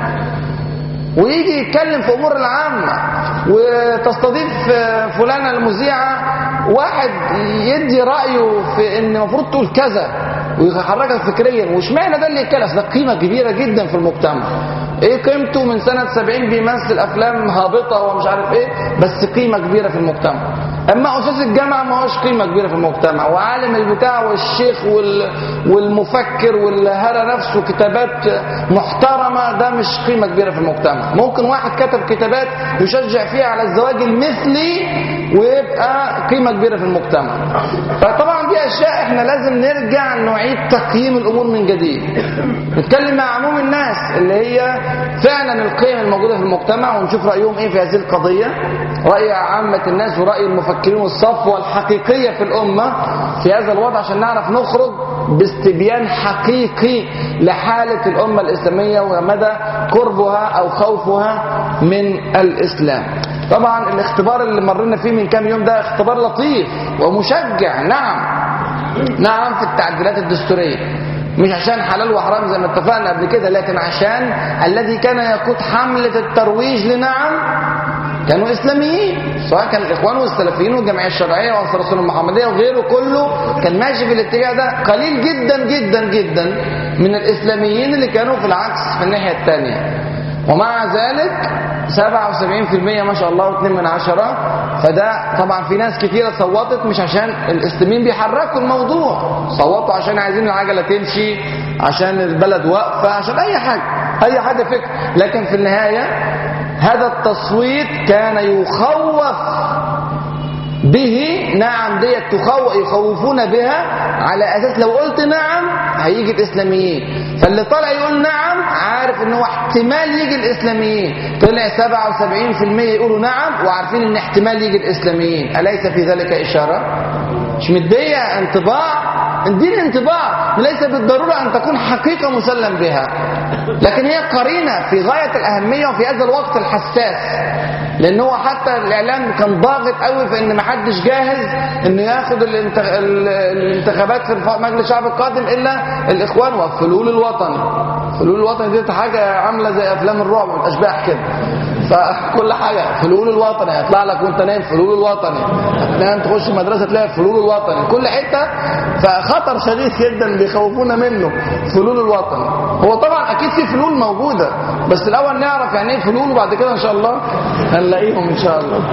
ويجي يتكلم في امور العامه وتستضيف فلانه المذيعه واحد يدي رايه في ان المفروض تقول كذا ويحركك فكريا واشمعنى ده اللي يتكلم أصل ده قيمه كبيره جدا في المجتمع ايه قيمته من سنه 70 بيمثل افلام هابطه ومش عارف ايه بس قيمه كبيره في المجتمع اما اساس الجامعه ما هوش قيمه كبيره في المجتمع وعالم البتاع والشيخ وال... والمفكر واللي هرى نفسه كتابات محترمه ده مش قيمه كبيره في المجتمع ممكن واحد كتب كتابات يشجع فيها على الزواج المثلي ويبقى قيمه كبيره في المجتمع فطبعا دي اشياء احنا لازم نرجع نعيد تقييم الامور من جديد نتكلم مع عموم الناس اللي هي فعلا القيم الموجوده في المجتمع ونشوف رايهم ايه في هذه القضيه راي عامه الناس وراي المفكرين والصفوه الحقيقيه في الامه في هذا الوضع عشان نعرف نخرج باستبيان حقيقي لحاله الامه الاسلاميه ومدى قربها او خوفها من الاسلام طبعا الاختبار اللي مرينا فيه من كام يوم ده اختبار لطيف ومشجع نعم نعم في التعديلات الدستورية مش عشان حلال وحرام زي ما اتفقنا قبل كده لكن عشان الذي كان يقود حملة الترويج لنعم كانوا إسلاميين سواء كان الإخوان والسلفيين والجمعية الشرعية وأنصار السنة المحمدية وغيره كله كان ماشي في الاتجاه ده قليل جدا جدا جدا من الإسلاميين اللي كانوا في العكس في الناحية الثانية ومع ذلك 77% ما شاء الله و2 من عشرة فده طبعا في ناس كثيرة صوتت مش عشان الاسلاميين بيحركوا الموضوع صوتوا عشان عايزين العجلة تمشي عشان البلد واقفة عشان أي حاجة أي حاجة فكر لكن في النهاية هذا التصويت كان يخوف به نعم ديت تخو يخوفون بها على اساس لو قلت نعم هيجي الاسلاميين فاللي طالع يقول نعم عارف ان هو احتمال يجي الاسلاميين طلع 77% يقولوا نعم وعارفين ان احتمال يجي الاسلاميين اليس في ذلك اشاره مش مديه انطباع دي الانطباع ليس بالضروره ان تكون حقيقه مسلم بها لكن هي قرينه في غايه الاهميه وفي هذا الوقت الحساس لان هو حتى الاعلام كان ضاغط قوي في ان ما حدش جاهز انه ياخد الانتخ... ال- الانتخابات في الف- مجلس الشعب القادم الا الاخوان والفلول الوطني الفلول الوطني دي حاجه عامله زي افلام الرعب والاشباح كده فكل حاجه فلول الوطني هيطلع لك وانت نايم فلول الوطني هتنام تخش المدرسه تلاقي فلول الوطني كل حته فخطر شديد جدا بيخوفونا منه فلول الوطني هو طبعا اكيد في فلول موجوده بس الاول نعرف يعني ايه فلول وبعد كده ان شاء الله هنلاقيهم ان شاء الله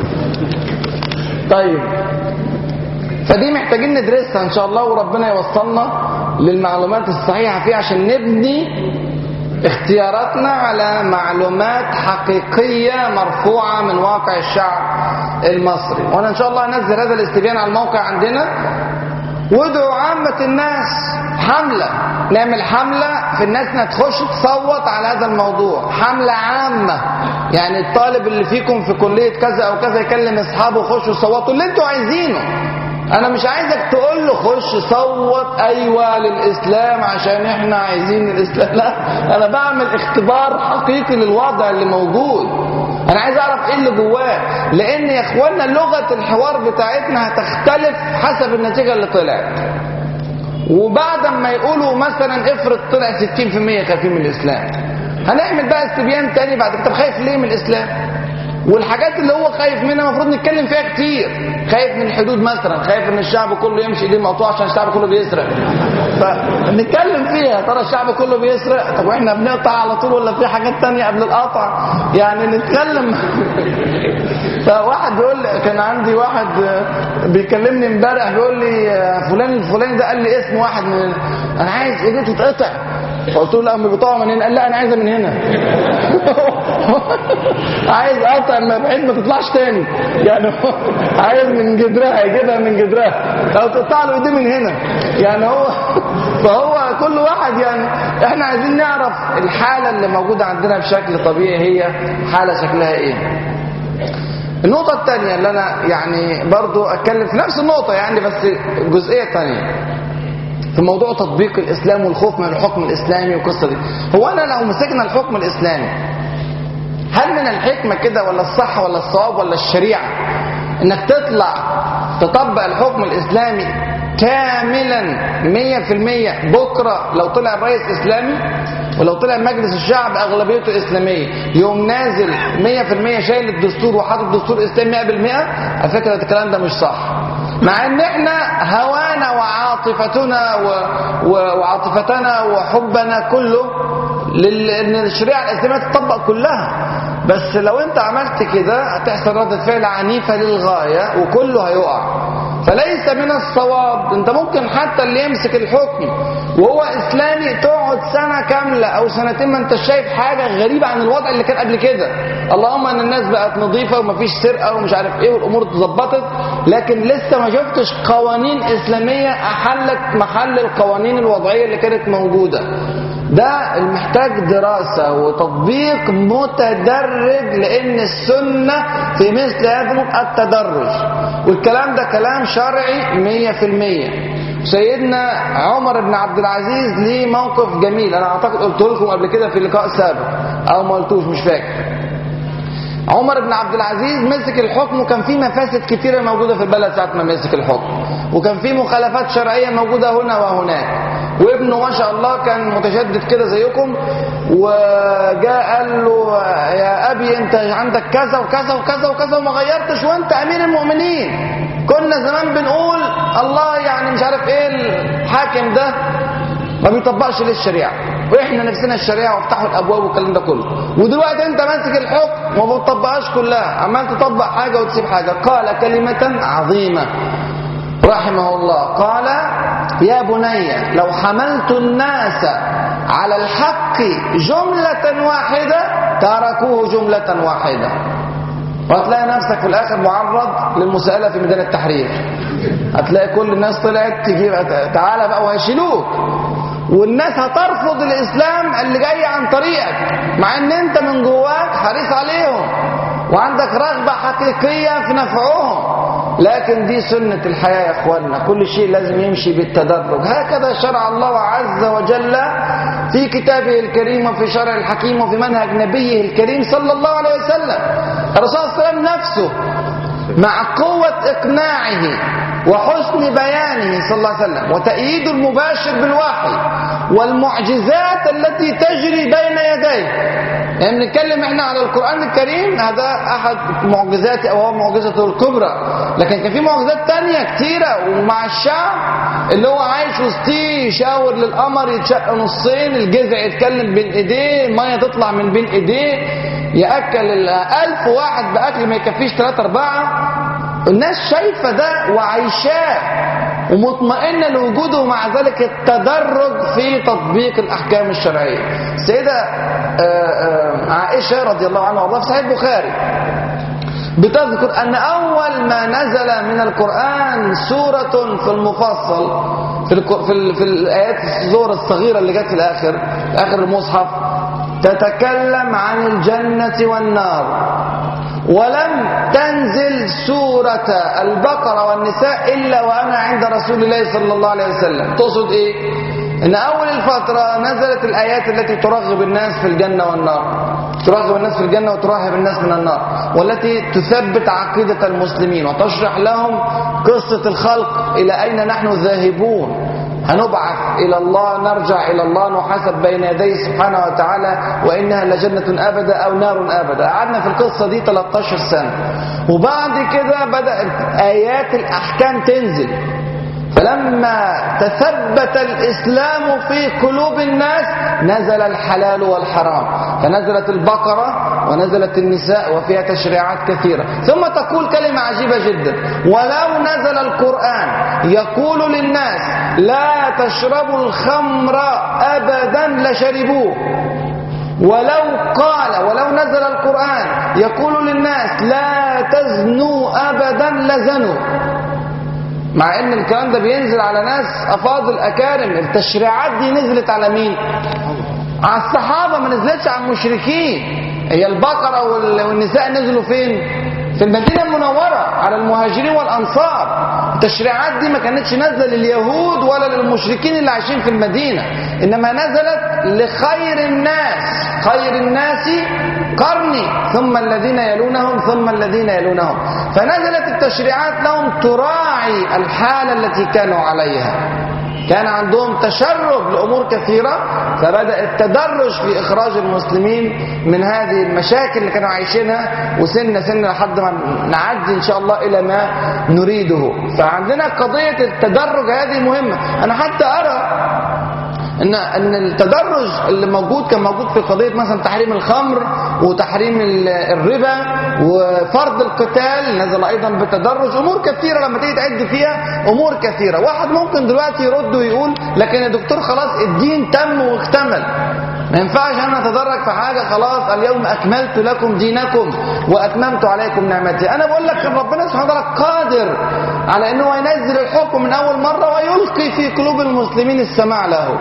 طيب فدي محتاجين ندرسها ان شاء الله وربنا يوصلنا للمعلومات الصحيحه فيها عشان نبني اختياراتنا على معلومات حقيقية مرفوعة من واقع الشعب المصري وانا ان شاء الله انزل هذا الاستبيان على الموقع عندنا وادعو عامة الناس حملة نعمل حملة في الناس انها تخش تصوت على هذا الموضوع حملة عامة يعني الطالب اللي فيكم في كلية كذا او كذا يكلم اصحابه يخشوا يصوتوا اللي انتوا عايزينه انا مش عايزك تقول له خش صوت ايوه للاسلام عشان احنا عايزين الاسلام لا انا بعمل اختبار حقيقي للوضع اللي موجود انا عايز اعرف ايه اللي جواه لان يا اخوانا لغه الحوار بتاعتنا هتختلف حسب النتيجه اللي طلعت وبعد ما يقولوا مثلا افرض طلع 60% خايفين من الاسلام هنعمل بقى استبيان تاني بعد كده طب خايف ليه من الاسلام والحاجات اللي هو خايف منها المفروض نتكلم فيها كتير خايف من الحدود مثلا خايف ان الشعب كله يمشي ايديه مقطوعه عشان الشعب كله بيسرق فنتكلم فيها ترى الشعب كله بيسرق طب واحنا بنقطع على طول ولا في حاجات تانية قبل القطع يعني نتكلم فواحد بيقول لي كان عندي واحد بيكلمني امبارح بيقول لي فلان الفلاني ده قال لي اسم واحد من انا عايز ايديه تتقطع فقلت له لا هم بيقطعوا من هنا قال لا انا عايزها من هنا عايز اقطع ما بحيث ما تطلعش تاني يعني هو عايز من جدرها يجيبها من جدرها لو تقطع له ايديه من هنا يعني هو فهو كل واحد يعني احنا عايزين نعرف الحاله اللي موجوده عندنا بشكل طبيعي هي حاله شكلها ايه النقطة الثانية اللي أنا يعني برضو أتكلم في نفس النقطة يعني بس جزئية ثانية في موضوع تطبيق الإسلام والخوف من الحكم الإسلامي والقصة دي هو أنا لو مسكنا الحكم الإسلامي هل من الحكمة كده ولا الصح ولا الصواب ولا الشريعة إنك تطلع تطبق الحكم الإسلامي كاملا مية في المية بكرة لو طلع الرئيس إسلامي ولو طلع مجلس الشعب أغلبيته إسلامية يوم نازل مية في المية شايل الدستور وحاطط دستور إسلامي مية بالمية على فكرة الكلام ده مش صح مع ان احنا هوانا وعاطفتنا و... و... وعاطفتنا وحبنا كله لل... ان الشريعه الاسلاميه تطبق كلها بس لو انت عملت كده هتحصل ردة فعل عنيفة للغاية وكله هيقع فليس من الصواب انت ممكن حتى اللي يمسك الحكم وهو اسلامي تقعد سنة كاملة او سنتين ما انت شايف حاجة غريبة عن الوضع اللي كان قبل كده اللهم ان الناس بقت نظيفة ومفيش سرقة ومش عارف ايه والامور اتظبطت لكن لسه ما شفتش قوانين اسلامية احلت محل القوانين الوضعية اللي كانت موجودة ده المحتاج دراسة وتطبيق متدرج لأن السنة في مثل هذا التدرج والكلام ده كلام شرعي مية في المية سيدنا عمر بن عبد العزيز ليه موقف جميل أنا أعتقد قلت لكم قبل كده في لقاء سابق أو ما قلتوش مش فاكر عمر بن عبد العزيز مسك الحكم وكان في مفاسد كتيرة موجودة في البلد ساعة ما مسك الحكم وكان في مخالفات شرعية موجودة هنا وهناك وابنه ما شاء الله كان متشدد كده زيكم وجاء قال له يا أبي أنت عندك كذا وكذا وكذا وكذا وما غيرتش وأنت أمير المؤمنين كنا زمان بنقول الله يعني مش عارف إيه الحاكم ده ما بيطبقش ليه الشريعة واحنا نفسنا الشريعه وافتحوا الابواب والكلام ده كله ودلوقتي انت ماسك الحكم وما بتطبقهاش كلها عمال تطبق حاجه وتسيب حاجه قال كلمه عظيمه رحمه الله قال يا بني لو حملت الناس على الحق جملة واحدة تركوه جملة واحدة وهتلاقي نفسك في الآخر معرض للمسألة في ميدان التحرير هتلاقي كل الناس طلعت تجيب تعالى بقى وهيشيلوك والناس هترفض الإسلام اللي جاي عن طريقك مع ان انت من جواك حريص عليهم وعندك رغبة حقيقية في نفعهم لكن دي سنة الحياة يا اخوانا كل شيء لازم يمشي بالتدرج هكذا شرع الله عز وجل في كتابه الكريم وفي شرع الحكيم وفي منهج نبيه الكريم صلى الله عليه وسلم الرسول صلى الله عليه وسلم نفسه مع قوة إقناعه وحسن بيانه صلى الله عليه وسلم وتأييد المباشر بالوحي والمعجزات التي تجري بين يديه يعني بنتكلم احنا على القرآن الكريم هذا أحد معجزاته أو هو معجزته الكبرى لكن كان في معجزات تانية كتيرة ومع الشعب اللي هو عايش وسطيه يشاور للقمر يتشق نصين الجذع يتكلم بين ايديه المية تطلع من بين ايديه يأكل ألف واحد بأكل ما يكفيش ثلاثة أربعة الناس شايفة ده وعايشاه ومطمئنة لوجوده ومع ذلك التدرج في تطبيق الأحكام الشرعية السيدة عائشة رضي الله عنها وارضاها في صحيح البخاري بتذكر أن أول ما نزل من القرآن سورة في المفصل في, في, في الآيات السورة الصغيرة اللي جت في الآخر آخر المصحف تتكلم عن الجنة والنار ولم تنزل سورة البقرة والنساء إلا وأنا عند رسول الله صلى الله عليه وسلم تقصد إيه؟ إن أول الفترة نزلت الآيات التي ترغب الناس في الجنة والنار ترغب الناس في الجنة وترهب الناس من النار والتي تثبت عقيدة المسلمين وتشرح لهم قصة الخلق إلى أين نحن ذاهبون هنبعث إلى الله نرجع إلى الله نحاسب بين يديه سبحانه وتعالى وإنها لجنة أبدا أو نار أبدا قعدنا في القصة دي 13 سنة وبعد كده بدأت آيات الأحكام تنزل فلما تثبت الإسلام في قلوب الناس نزل الحلال والحرام فنزلت البقرة ونزلت النساء وفيها تشريعات كثيرة ثم تقول كلمة عجيبة جدا ولو نزل القرآن يقول للناس لا تشربوا الخمر أبدا لشربوه ولو قال ولو نزل القرآن يقول للناس لا تزنوا أبدا لزنوا مع ان الكلام ده بينزل على ناس افاضل اكارم التشريعات دي نزلت على مين على الصحابه ما نزلتش على المشركين هي البقره والنساء نزلوا فين في المدينه المنوره على المهاجرين والانصار التشريعات دي ما كانتش نازله لليهود ولا للمشركين اللي عايشين في المدينه انما نزلت لخير الناس خير الناس قرني ثم الذين يلونهم ثم الذين يلونهم فنزلت التشريعات لهم تراعي الحالة التي كانوا عليها كان عندهم تشرب لأمور كثيرة فبدأ التدرج في إخراج المسلمين من هذه المشاكل اللي كانوا عايشينها وسنة سنة لحد ما نعدي إن شاء الله إلى ما نريده فعندنا قضية التدرج هذه مهمة أنا حتى أرى ان ان التدرج اللي موجود كان موجود في قضيه مثلا تحريم الخمر وتحريم الربا وفرض القتال نزل ايضا بتدرج امور كثيره لما تيجي تعد فيها امور كثيره واحد ممكن دلوقتي يرد ويقول لكن يا دكتور خلاص الدين تم واكتمل ما ينفعش انا اتدرج في حاجه خلاص اليوم اكملت لكم دينكم واتممت عليكم نعمتي انا بقول لك ان ربنا سبحانه وتعالى قادر على انه ينزل الحكم من اول مره ويلقي في قلوب المسلمين السماع له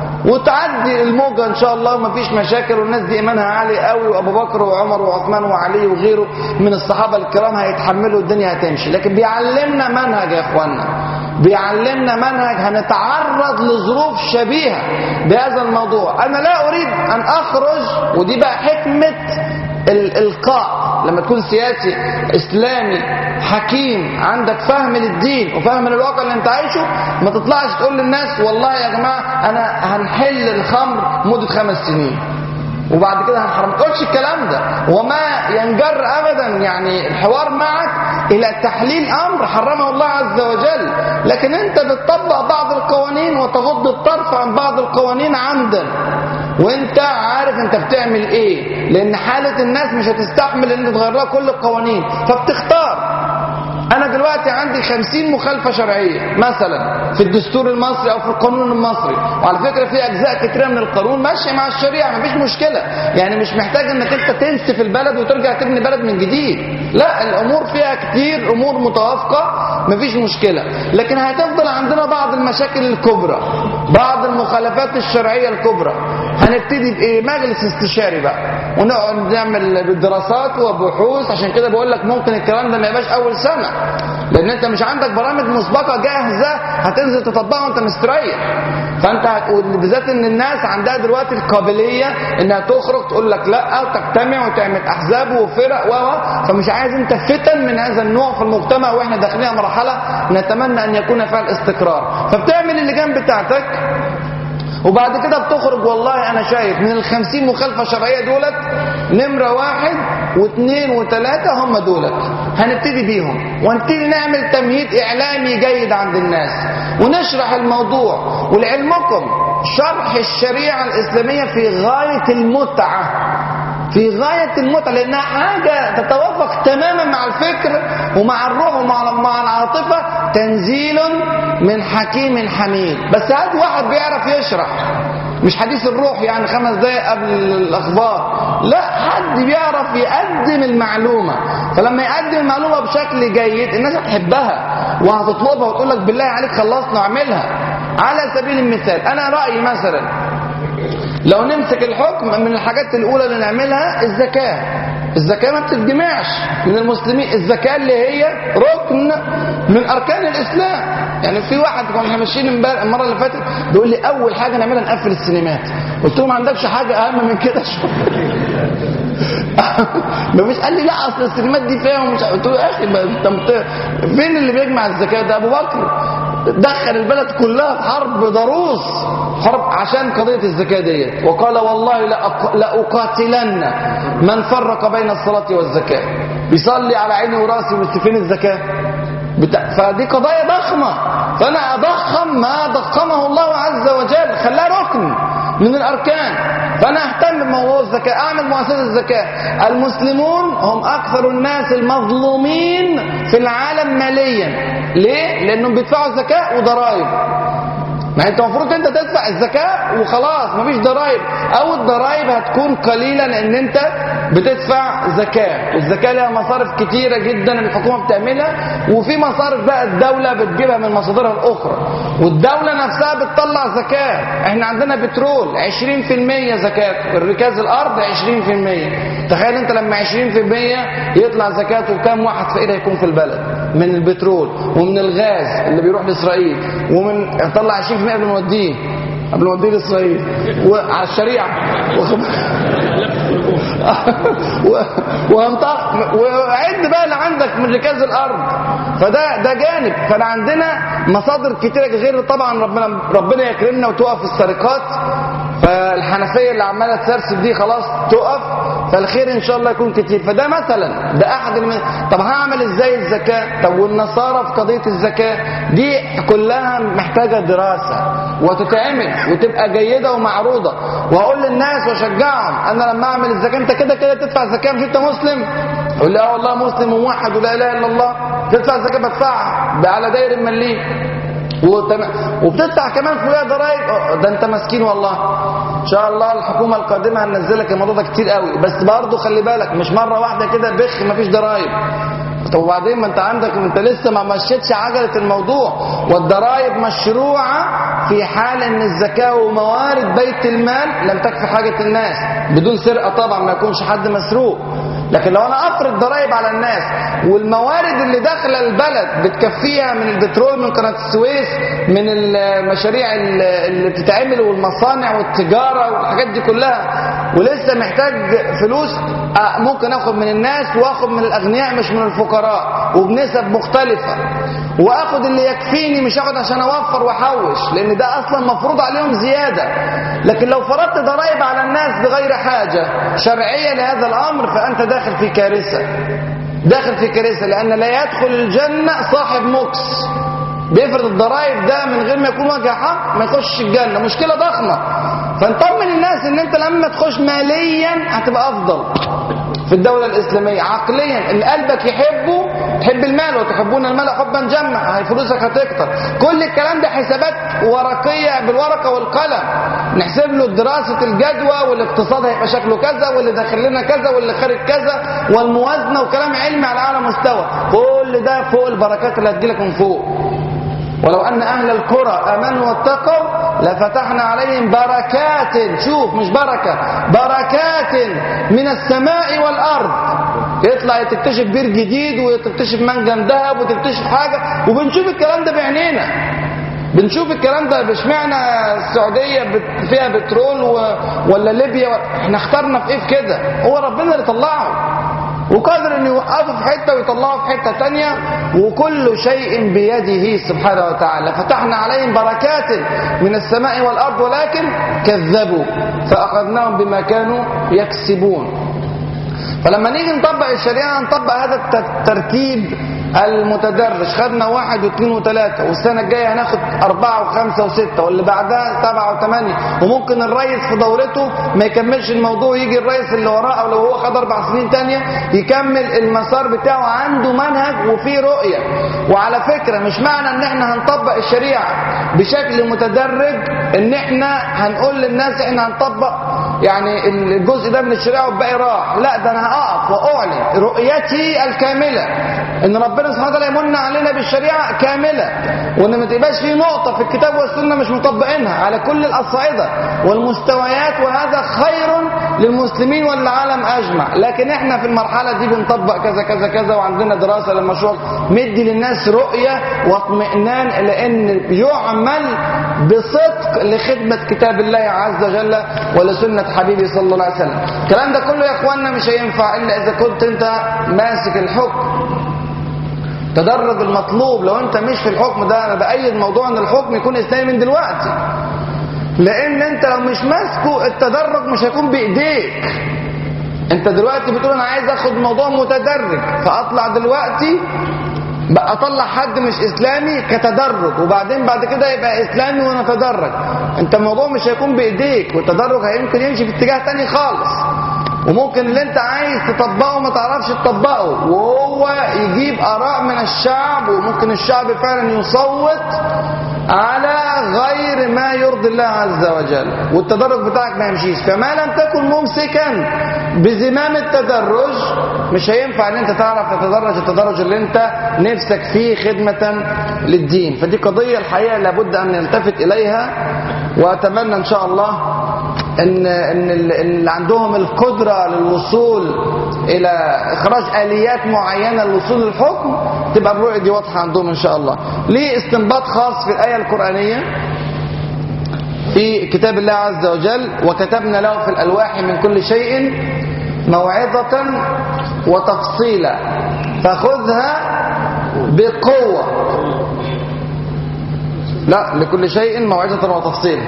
وتعدي الموجة ان شاء الله ومفيش مشاكل والناس دي ايمانها عالي قوي وابو بكر وعمر وعثمان وعلي وغيره من الصحابة الكرام هيتحملوا الدنيا هتمشي لكن بيعلمنا منهج يا اخوانا بيعلمنا منهج هنتعرض لظروف شبيهة بهذا الموضوع انا لا اريد ان اخرج ودي بقى حكمة الالقاء لما تكون سياسي اسلامي حكيم عندك فهم للدين وفهم للواقع اللي انت عايشه ما تطلعش تقول للناس والله يا جماعه انا هنحل الخمر مده خمس سنين وبعد كده هنحرم ما تقولش الكلام ده وما ينجر ابدا يعني الحوار معك الى تحليل امر حرمه الله عز وجل لكن انت بتطبق بعض القوانين وتغض الطرف عن بعض القوانين عمدا وانت عارف انت بتعمل ايه لان حالة الناس مش هتستحمل ان تغير لها كل القوانين فبتختار انا دلوقتي عندي خمسين مخالفة شرعية مثلا في الدستور المصري او في القانون المصري وعلى فكرة في اجزاء كتيرة من القانون ماشية مع الشريعة مفيش مشكلة يعني مش محتاج انك انت تنسف البلد وترجع تبني بلد من جديد لا الامور فيها كتير امور متوافقة مفيش مشكلة لكن هتفضل عندنا بعض المشاكل الكبرى بعض المخالفات الشرعية الكبرى هنبتدي بايه مجلس استشاري بقى ونقعد نعمل دراسات وبحوث عشان كده بقول لك ممكن الكلام ده ما يبقاش اول سنه لان انت مش عندك برامج مسبقه جاهزه هتنزل تطبقها وانت مستريح فانت بالذات ان الناس عندها دلوقتي القابليه انها تخرج تقول لك لا وتجتمع وتعمل احزاب وفرق و فمش عايز انت فتن من هذا النوع في المجتمع واحنا داخلين مرحله نتمنى ان يكون فيها الاستقرار فبتعمل اللجان بتاعتك وبعد كده بتخرج والله انا شايف من الخمسين مخالفة شرعية دولت نمرة واحد واثنين وثلاثة هم دولت هنبتدي بيهم ونبتدي نعمل تمهيد اعلامي جيد عند الناس ونشرح الموضوع ولعلمكم شرح الشريعة الاسلامية في غاية المتعة في غاية المتعة لأنها حاجة تتوافق تماما مع الفكر ومع الروح ومع مع العاطفة تنزيل من حكيم حميد بس هات واحد بيعرف يشرح مش حديث الروح يعني خمس دقايق قبل الأخبار لا حد بيعرف يقدم المعلومة فلما يقدم المعلومة بشكل جيد الناس هتحبها وهتطلبها وتقول لك بالله عليك خلصنا واعملها على سبيل المثال أنا رأيي مثلا لو نمسك الحكم من الحاجات الأولى اللي نعملها الزكاة الزكاة ما بتتجمعش من المسلمين الزكاة اللي هي ركن من أركان الإسلام يعني في واحد كنا ماشيين امبارح المرة اللي فاتت بيقول لي أول حاجة نعملها نقفل السينمات قلت له ما عندكش حاجة أهم من كده شوية ما فيش قال لي لا اصل السينمات دي فيها ومش قلت له يا اخي انت فين اللي بيجمع الزكاه ده ابو بكر دخل البلد كلها في حرب ضروس حرب عشان قضية الزكاة ديت وقال والله لأقاتلن من فرق بين الصلاة والزكاة بيصلي على عيني وراسي بس فين الزكاة بتاع فدي قضايا ضخمة فأنا أضخم ما ضخمه الله عز وجل خلاه ركن من الأركان فأنا أهتم بموضوع الزكاة أعمل مؤسسة الزكاة المسلمون هم أكثر الناس المظلومين في العالم ماليا ليه؟ لأنهم بيدفعوا زكاة وضرائب ما انت المفروض انت تدفع الزكاة وخلاص مفيش ضرائب او الضرائب هتكون قليلة لان انت بتدفع زكاة والزكاة لها مصارف كتيرة جدا الحكومة بتعملها وفي مصارف بقى الدولة بتجيبها من مصادرها الاخرى والدولة نفسها بتطلع زكاة احنا عندنا بترول 20% زكاة الركاز الارض 20% تخيل انت لما 20% يطلع زكاة وكام واحد فقير هيكون في البلد من البترول ومن الغاز اللي بيروح لاسرائيل ومن طلع 20% قبل ما نوديه قبل ما نوديه لاسرائيل وعلى الشريعه وهنطق وعد بقى اللي عندك من ركاز الارض فده ده جانب فانا عندنا مصادر كتيره غير طبعا ربنا ربنا يكرمنا وتقف السرقات فالحنفيه اللي عماله تسرسب دي خلاص تقف فالخير ان شاء الله يكون كتير فده مثلا ده احد الم... طب هعمل ازاي الزكاه طب والنصارى في قضيه الزكاه دي كلها محتاجه دراسه وتتعمل وتبقى جيده ومعروضه واقول للناس واشجعهم انا لما اعمل الزكاه انت كده كده تدفع زكاه مش انت مسلم يقول لي اه والله مسلم وموحد ولا اله الا الله تدفع زكاه بدفعها على داير مليم وبتدفع كمان فوقها ضرايب ده انت مسكين والله ان شاء الله الحكومه القادمه هننزلك الموضوع ده كتير قوي بس برضه خلي بالك مش مره واحده كده بخ مفيش ضرايب طب وبعدين ما انت عندك انت لسه ما مشيتش عجله الموضوع والضرايب مشروعه في حال ان الزكاه وموارد بيت المال لم تكفي حاجه الناس بدون سرقه طبعا ما يكونش حد مسروق لكن لو انا افرض ضرائب على الناس والموارد اللي داخله البلد بتكفيها من البترول من قناه السويس من المشاريع اللي بتتعمل والمصانع والتجاره والحاجات دي كلها ولسه محتاج فلوس ممكن اخد من الناس واخد من الاغنياء مش من الفقراء وبنسب مختلفه واخد اللي يكفيني مش اخد عشان اوفر واحوش لان ده اصلا مفروض عليهم زياده لكن لو فرضت ضرائب على الناس بغير حاجه شرعيه لهذا الامر فانت داخل في كارثه داخل في كارثه لان لا يدخل الجنه صاحب مكس بيفرض الضرائب ده من غير ما يكون وجه حق ما يخش الجنه مشكله ضخمه فنطمن الناس ان انت لما تخش ماليا هتبقى افضل في الدولة الإسلامية عقليا ان قلبك يحبه تحب المال وتحبون المال حبا جما هي فلوسك هتكتر كل الكلام ده حسابات ورقية بالورقة والقلم نحسب له دراسة الجدوى والاقتصاد هيبقى شكله كذا واللي داخل لنا كذا واللي خارج كذا والموازنة وكلام علمي على أعلى مستوى كل ده فوق البركات اللي هتجيلك من فوق ولو أن أهل القرى آمنوا واتقوا لفتحنا عليهم بركات شوف مش بركة بركات من السماء والأرض يطلع تكتشف بير جديد وتكتشف منجم ذهب وتكتشف حاجة وبنشوف الكلام ده بعينينا بنشوف الكلام ده اشمعنى السعودية فيها بترول و... ولا ليبيا و... احنا اخترنا في ايه في كده هو ربنا اللي طلعه وقادر انه يوقفه في حته ويطلعه في حته تانية وكل شيء بيده سبحانه وتعالى فتحنا عليهم بركات من السماء والارض ولكن كذبوا فاخذناهم بما كانوا يكسبون فلما نيجي نطبق الشريعه نطبق هذا الترتيب المتدرج خدنا واحد واثنين وثلاثة والسنة الجاية هناخد أربعة وخمسة وستة واللي بعدها سبعة وثمانية وممكن الرئيس في دورته ما يكملش الموضوع يجي الرئيس اللي وراه أو لو هو خد أربع سنين تانية يكمل المسار بتاعه عنده منهج وفيه رؤية وعلى فكرة مش معنى إن إحنا هنطبق الشريعة بشكل متدرج إن إحنا هنقول للناس إحنا هنطبق يعني الجزء ده من الشريعة والباقي راح لا ده أنا هقف وأعلن رؤيتي الكاملة إن ربنا سبحانه وتعالى يمن علينا بالشريعة كاملة وإن ما تبقاش في نقطة في الكتاب والسنة مش مطبقينها على كل الأصعدة والمستويات وهذا خير للمسلمين والعالم أجمع لكن إحنا في المرحلة دي بنطبق كذا كذا كذا وعندنا دراسة للمشروع مدي للناس رؤية واطمئنان لأن يعمل بصدق لخدمة كتاب الله عز وجل ولسنة حبيبي صلى الله عليه وسلم الكلام ده كله يا اخوانا مش هينفع الا اذا كنت انت ماسك الحكم تدرج المطلوب لو انت مش في الحكم ده انا بايد موضوع ان الحكم يكون اسلامي من دلوقتي لان انت لو مش ماسكه التدرج مش هيكون بايديك انت دلوقتي بتقول انا عايز اخد موضوع متدرج فاطلع دلوقتي بقى اطلع حد مش اسلامي كتدرج وبعدين بعد كده يبقى اسلامي ونتدرج انت الموضوع مش هيكون بايديك والتدرج هيمكن يمشي في اتجاه تاني خالص وممكن اللي انت عايز تطبقه ما تعرفش تطبقه وهو يجيب اراء من الشعب وممكن الشعب فعلا يصوت على غير ما يرضي الله عز وجل والتدرج بتاعك ما يمشيش فما لم تكن ممسكا بزمام التدرج مش هينفع ان انت تعرف تتدرج التدرج اللي انت نفسك فيه خدمة للدين فدي قضية الحقيقة لابد ان نلتفت اليها واتمنى ان شاء الله ان ان اللي عندهم القدره للوصول الى اخراج اليات معينه للوصول للحكم تبقى الرؤيه دي واضحه عندهم ان شاء الله ليه استنباط خاص في الايه القرانيه في كتاب الله عز وجل وكتبنا له في الالواح من كل شيء موعظه وتفصيلا فخذها بقوه لا لكل شيء موعظه وتفصيلا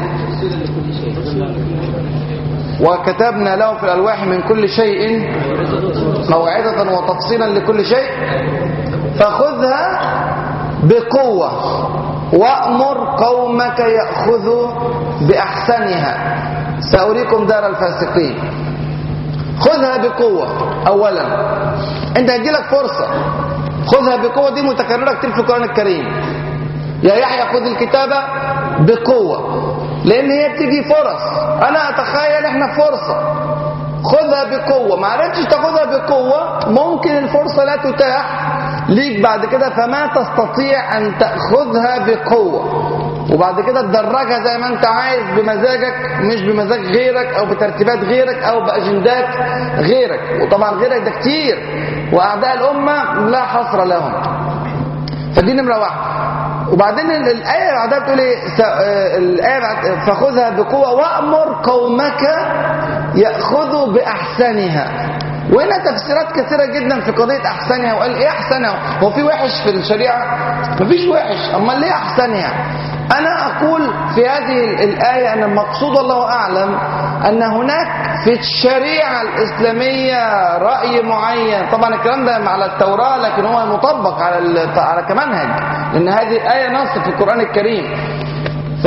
وكتبنا له في الألواح من كل شيء موعظة وتفصيلا لكل شيء فخذها بقوة وأمر قومك يأخذوا بأحسنها سأريكم دار الفاسقين خذها بقوة أولا أنت هيجيلك فرصة خذها بقوة دي متكررة كتير في القرآن الكريم يا يحيى خذ الكتابة بقوة لان هي بتيجي فرص انا اتخيل احنا فرصة خذها بقوة ما عرفتش تاخذها بقوة ممكن الفرصة لا تتاح ليك بعد كده فما تستطيع ان تأخذها بقوة وبعد كده تدرجها زي ما انت عايز بمزاجك مش بمزاج غيرك او بترتيبات غيرك او باجندات غيرك وطبعا غيرك ده كتير واعداء الامة لا حصر لهم فدي نمرة واحد وبعدين الآية بعدها بتقول ايه الآية فخذها بقوة وأمر قومك يأخذوا بأحسنها وهنا تفسيرات كثيرة جدا في قضية أحسنها وقال إيه أحسنها هو في وحش في الشريعة مفيش وحش أما ليه أحسنها أنا أقول في هذه الآية أن المقصود الله أعلم أن هناك في الشريعة الإسلامية رأي معين طبعا الكلام ده على التوراة لكن هو مطبق على على كمنهج لأن هذه الآية نص في القرآن الكريم ف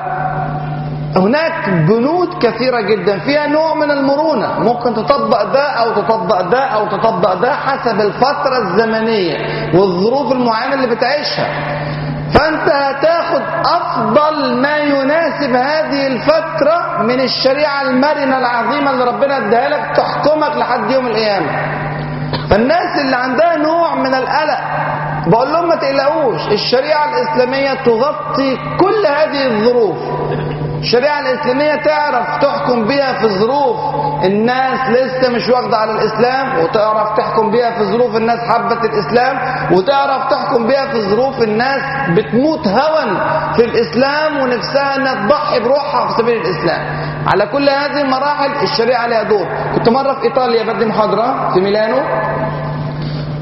هناك بنود كثيرة جدا فيها نوع من المرونة ممكن تطبق ده أو تطبق ده أو تطبق ده حسب الفترة الزمنية والظروف المعينة اللي بتعيشها فأنت هتاخد أفضل ما يناسب هذه الفترة من الشريعة المرنة العظيمة اللي ربنا اداها لك تحكمك لحد يوم القيامة فالناس اللي عندها نوع من القلق بقول لهم ما تقلقوش الشريعة الإسلامية تغطي كل هذه الظروف الشريعة الإسلامية تعرف تحكم بيها في ظروف الناس لسه مش واخدة على الإسلام وتعرف تحكم بيها في ظروف الناس حبت الإسلام وتعرف تحكم بيها في ظروف الناس بتموت هوا في الإسلام ونفسها أنها تضحي بروحها في سبيل الإسلام على كل هذه المراحل الشريعة لها دور كنت مرة في إيطاليا بدي محاضرة في ميلانو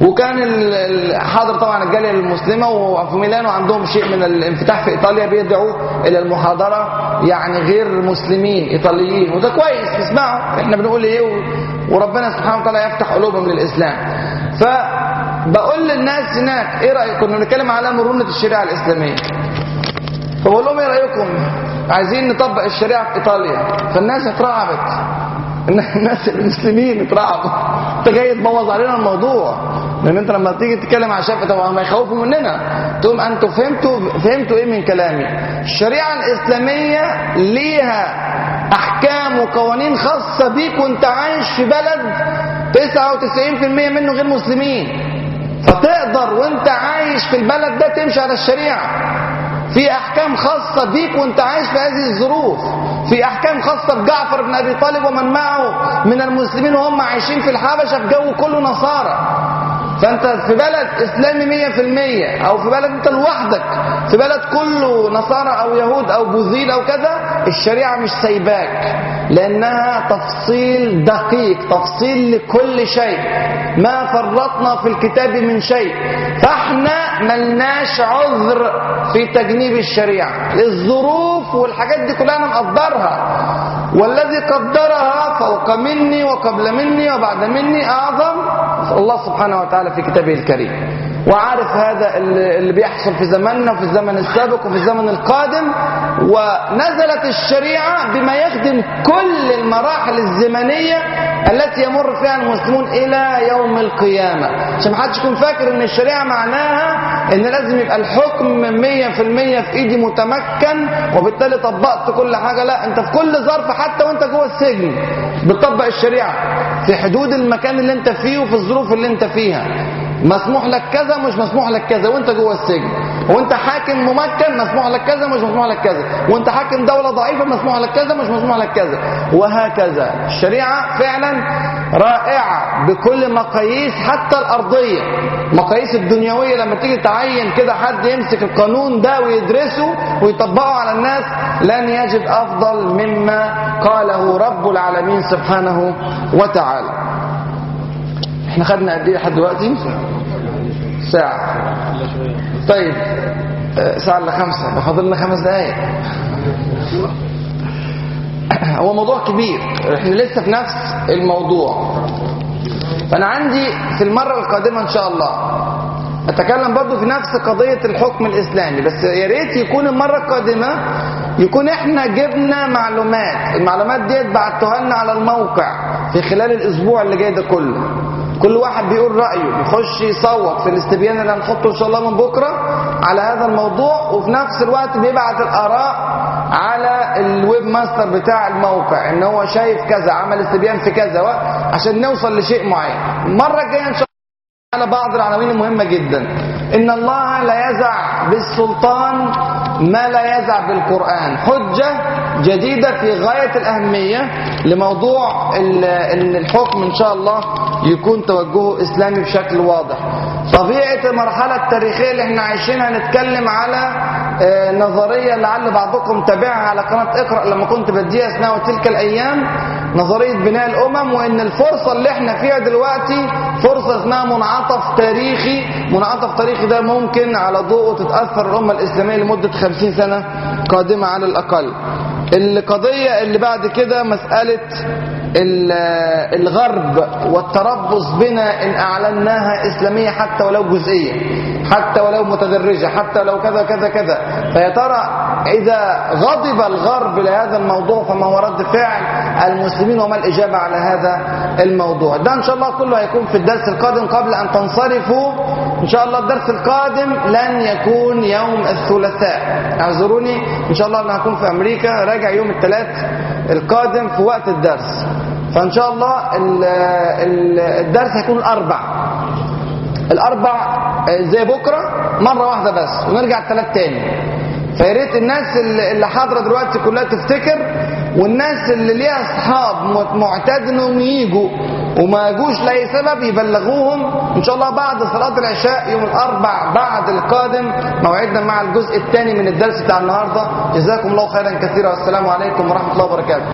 وكان ال- ال- حاضر طبعا الجاليه المسلمه وفي ميلانو عندهم شيء من الانفتاح في ايطاليا بيدعوا الى المحاضره يعني غير مسلمين ايطاليين وده كويس اسمعوا احنا بنقول ايه و- وربنا سبحانه وتعالى يفتح قلوبهم للاسلام فبقول للناس هناك ايه رايكم كنا بنتكلم على مرونه الشريعه الاسلاميه فبقول لهم ايه رايكم عايزين نطبق الشريعه في ايطاليا فالناس اترعبت الناس المسلمين اترعبوا انت جاي تبوظ علينا الموضوع لان انت لما تيجي تتكلم عن شفقه طبعا ما يخوفوا مننا تقول انتوا فهمتوا فهمتوا ايه من كلامي الشريعه الاسلاميه ليها احكام وقوانين خاصه بيك وانت عايش في بلد 99% منه غير مسلمين فتقدر وانت عايش في البلد ده تمشي على الشريعه في احكام خاصة بيك وانت عايش في هذه الظروف في احكام خاصة بجعفر بن ابي طالب ومن معه من المسلمين وهم عايشين في الحبشة في جو كله نصارى فانت في بلد اسلامي مية في المية او في بلد انت لوحدك في بلد كله نصارى او يهود او بوذيل او كذا الشريعة مش سايباك لانها تفصيل دقيق تفصيل لكل شيء ما فرطنا في الكتاب من شيء فاحنا ملناش عذر في تجنيب الشريعة الظروف والحاجات دي كلها انا مقدرها والذي قدرها فوق مني وقبل مني وبعد مني اعظم الله سبحانه وتعالى في كتابه الكريم وعارف هذا اللي اللي بيحصل في زماننا وفي الزمن السابق وفي الزمن القادم ونزلت الشريعة بما يخدم كل المراحل الزمنية التي يمر فيها المسلمون إلى يوم القيامة عشان محدش يكون فاكر ان الشريعة معناها ان لازم يبقى الحكم مية في المية في ايدي متمكن وبالتالي طبقت كل حاجة لا انت في كل ظرف حتى وانت جوه السجن بتطبق الشريعة في حدود المكان اللي انت فيه وفي الظروف اللي انت فيها مسموح لك كذا مش مسموح لك كذا وانت جوه السجن وانت حاكم ممكن مسموح لك كذا مش مسموح لك كذا وانت حاكم دولة ضعيفة مسموح لك كذا مش مسموح لك كذا وهكذا الشريعة فعلا رائعة بكل مقاييس حتى الأرضية مقاييس الدنيوية لما تيجي تعين كده حد يمسك القانون ده ويدرسه ويطبقه على الناس لن يجد أفضل مما قاله رب العالمين سبحانه وتعالى احنا خدنا قد ايه لحد دلوقتي ساعة طيب آه، ساعة الا خمسة فاضل لنا خمس دقايق هو موضوع كبير احنا لسه في نفس الموضوع فانا عندي في المرة القادمة ان شاء الله اتكلم برضو في نفس قضية الحكم الاسلامي بس يا ريت يكون المرة القادمة يكون احنا جبنا معلومات المعلومات ديت بعتوها لنا على الموقع في خلال الاسبوع اللي جاي ده كله كل واحد بيقول رأيه بيخش يصوت في الاستبيان اللي هنحطه ان شاء الله من بكرة على هذا الموضوع وفي نفس الوقت بيبعت الاراء على الويب ماستر بتاع الموقع ان هو شايف كذا عمل استبيان في كذا و- عشان نوصل لشيء معين المرة الجاية ان شاء الله على بعض العناوين المهمة جدا إن الله لا يزع بالسلطان ما لا يزع بالقرآن حجة جديدة في غاية الأهمية لموضوع ال- إن الحكم إن شاء الله يكون توجهه إسلامي بشكل واضح طبيعة المرحلة التاريخية اللي احنا عايشينها نتكلم على آه، نظرية لعل بعضكم تابعها على قناة اقرأ لما كنت بديها اثناء تلك الأيام نظرية بناء الأمم وإن الفرصة اللي احنا فيها دلوقتي فرصة اسمها منعطف تاريخي منعطف تاريخي ده ممكن على ضوءه تتأثر الأمة الإسلامية لمدة خمسين سنة قادمة على الأقل القضية اللي بعد كده مسألة ال- الغرب والتربص بنا إن أعلناها إسلامية حتى ولو جزئية حتى ولو متدرجة حتى ولو كذا كذا كذا فيا ترى إذا غضب الغرب لهذا الموضوع فما هو رد فعل المسلمين وما الإجابة على هذا الموضوع ده إن شاء الله كله هيكون في الدرس القادم قبل أن تنصرفوا إن شاء الله الدرس القادم لن يكون يوم الثلاثاء اعذروني إن شاء الله أنا هكون في أمريكا راجع يوم الثلاث القادم في وقت الدرس فإن شاء الله ال- ال- الدرس هيكون الأربع الأربع آه، زي بكرة مرة واحدة بس ونرجع الثلاث تاني فيا ريت الناس اللي اللي حاضرة دلوقتي كلها تفتكر والناس اللي ليها أصحاب م- معتاد إنهم يجوا وما يجوش لأي سبب يبلغوهم إن شاء الله بعد صلاة العشاء يوم الأربع بعد القادم موعدنا مع الجزء الثاني من الدرس بتاع النهاردة جزاكم الله خيرا كثيرا والسلام عليكم ورحمة الله وبركاته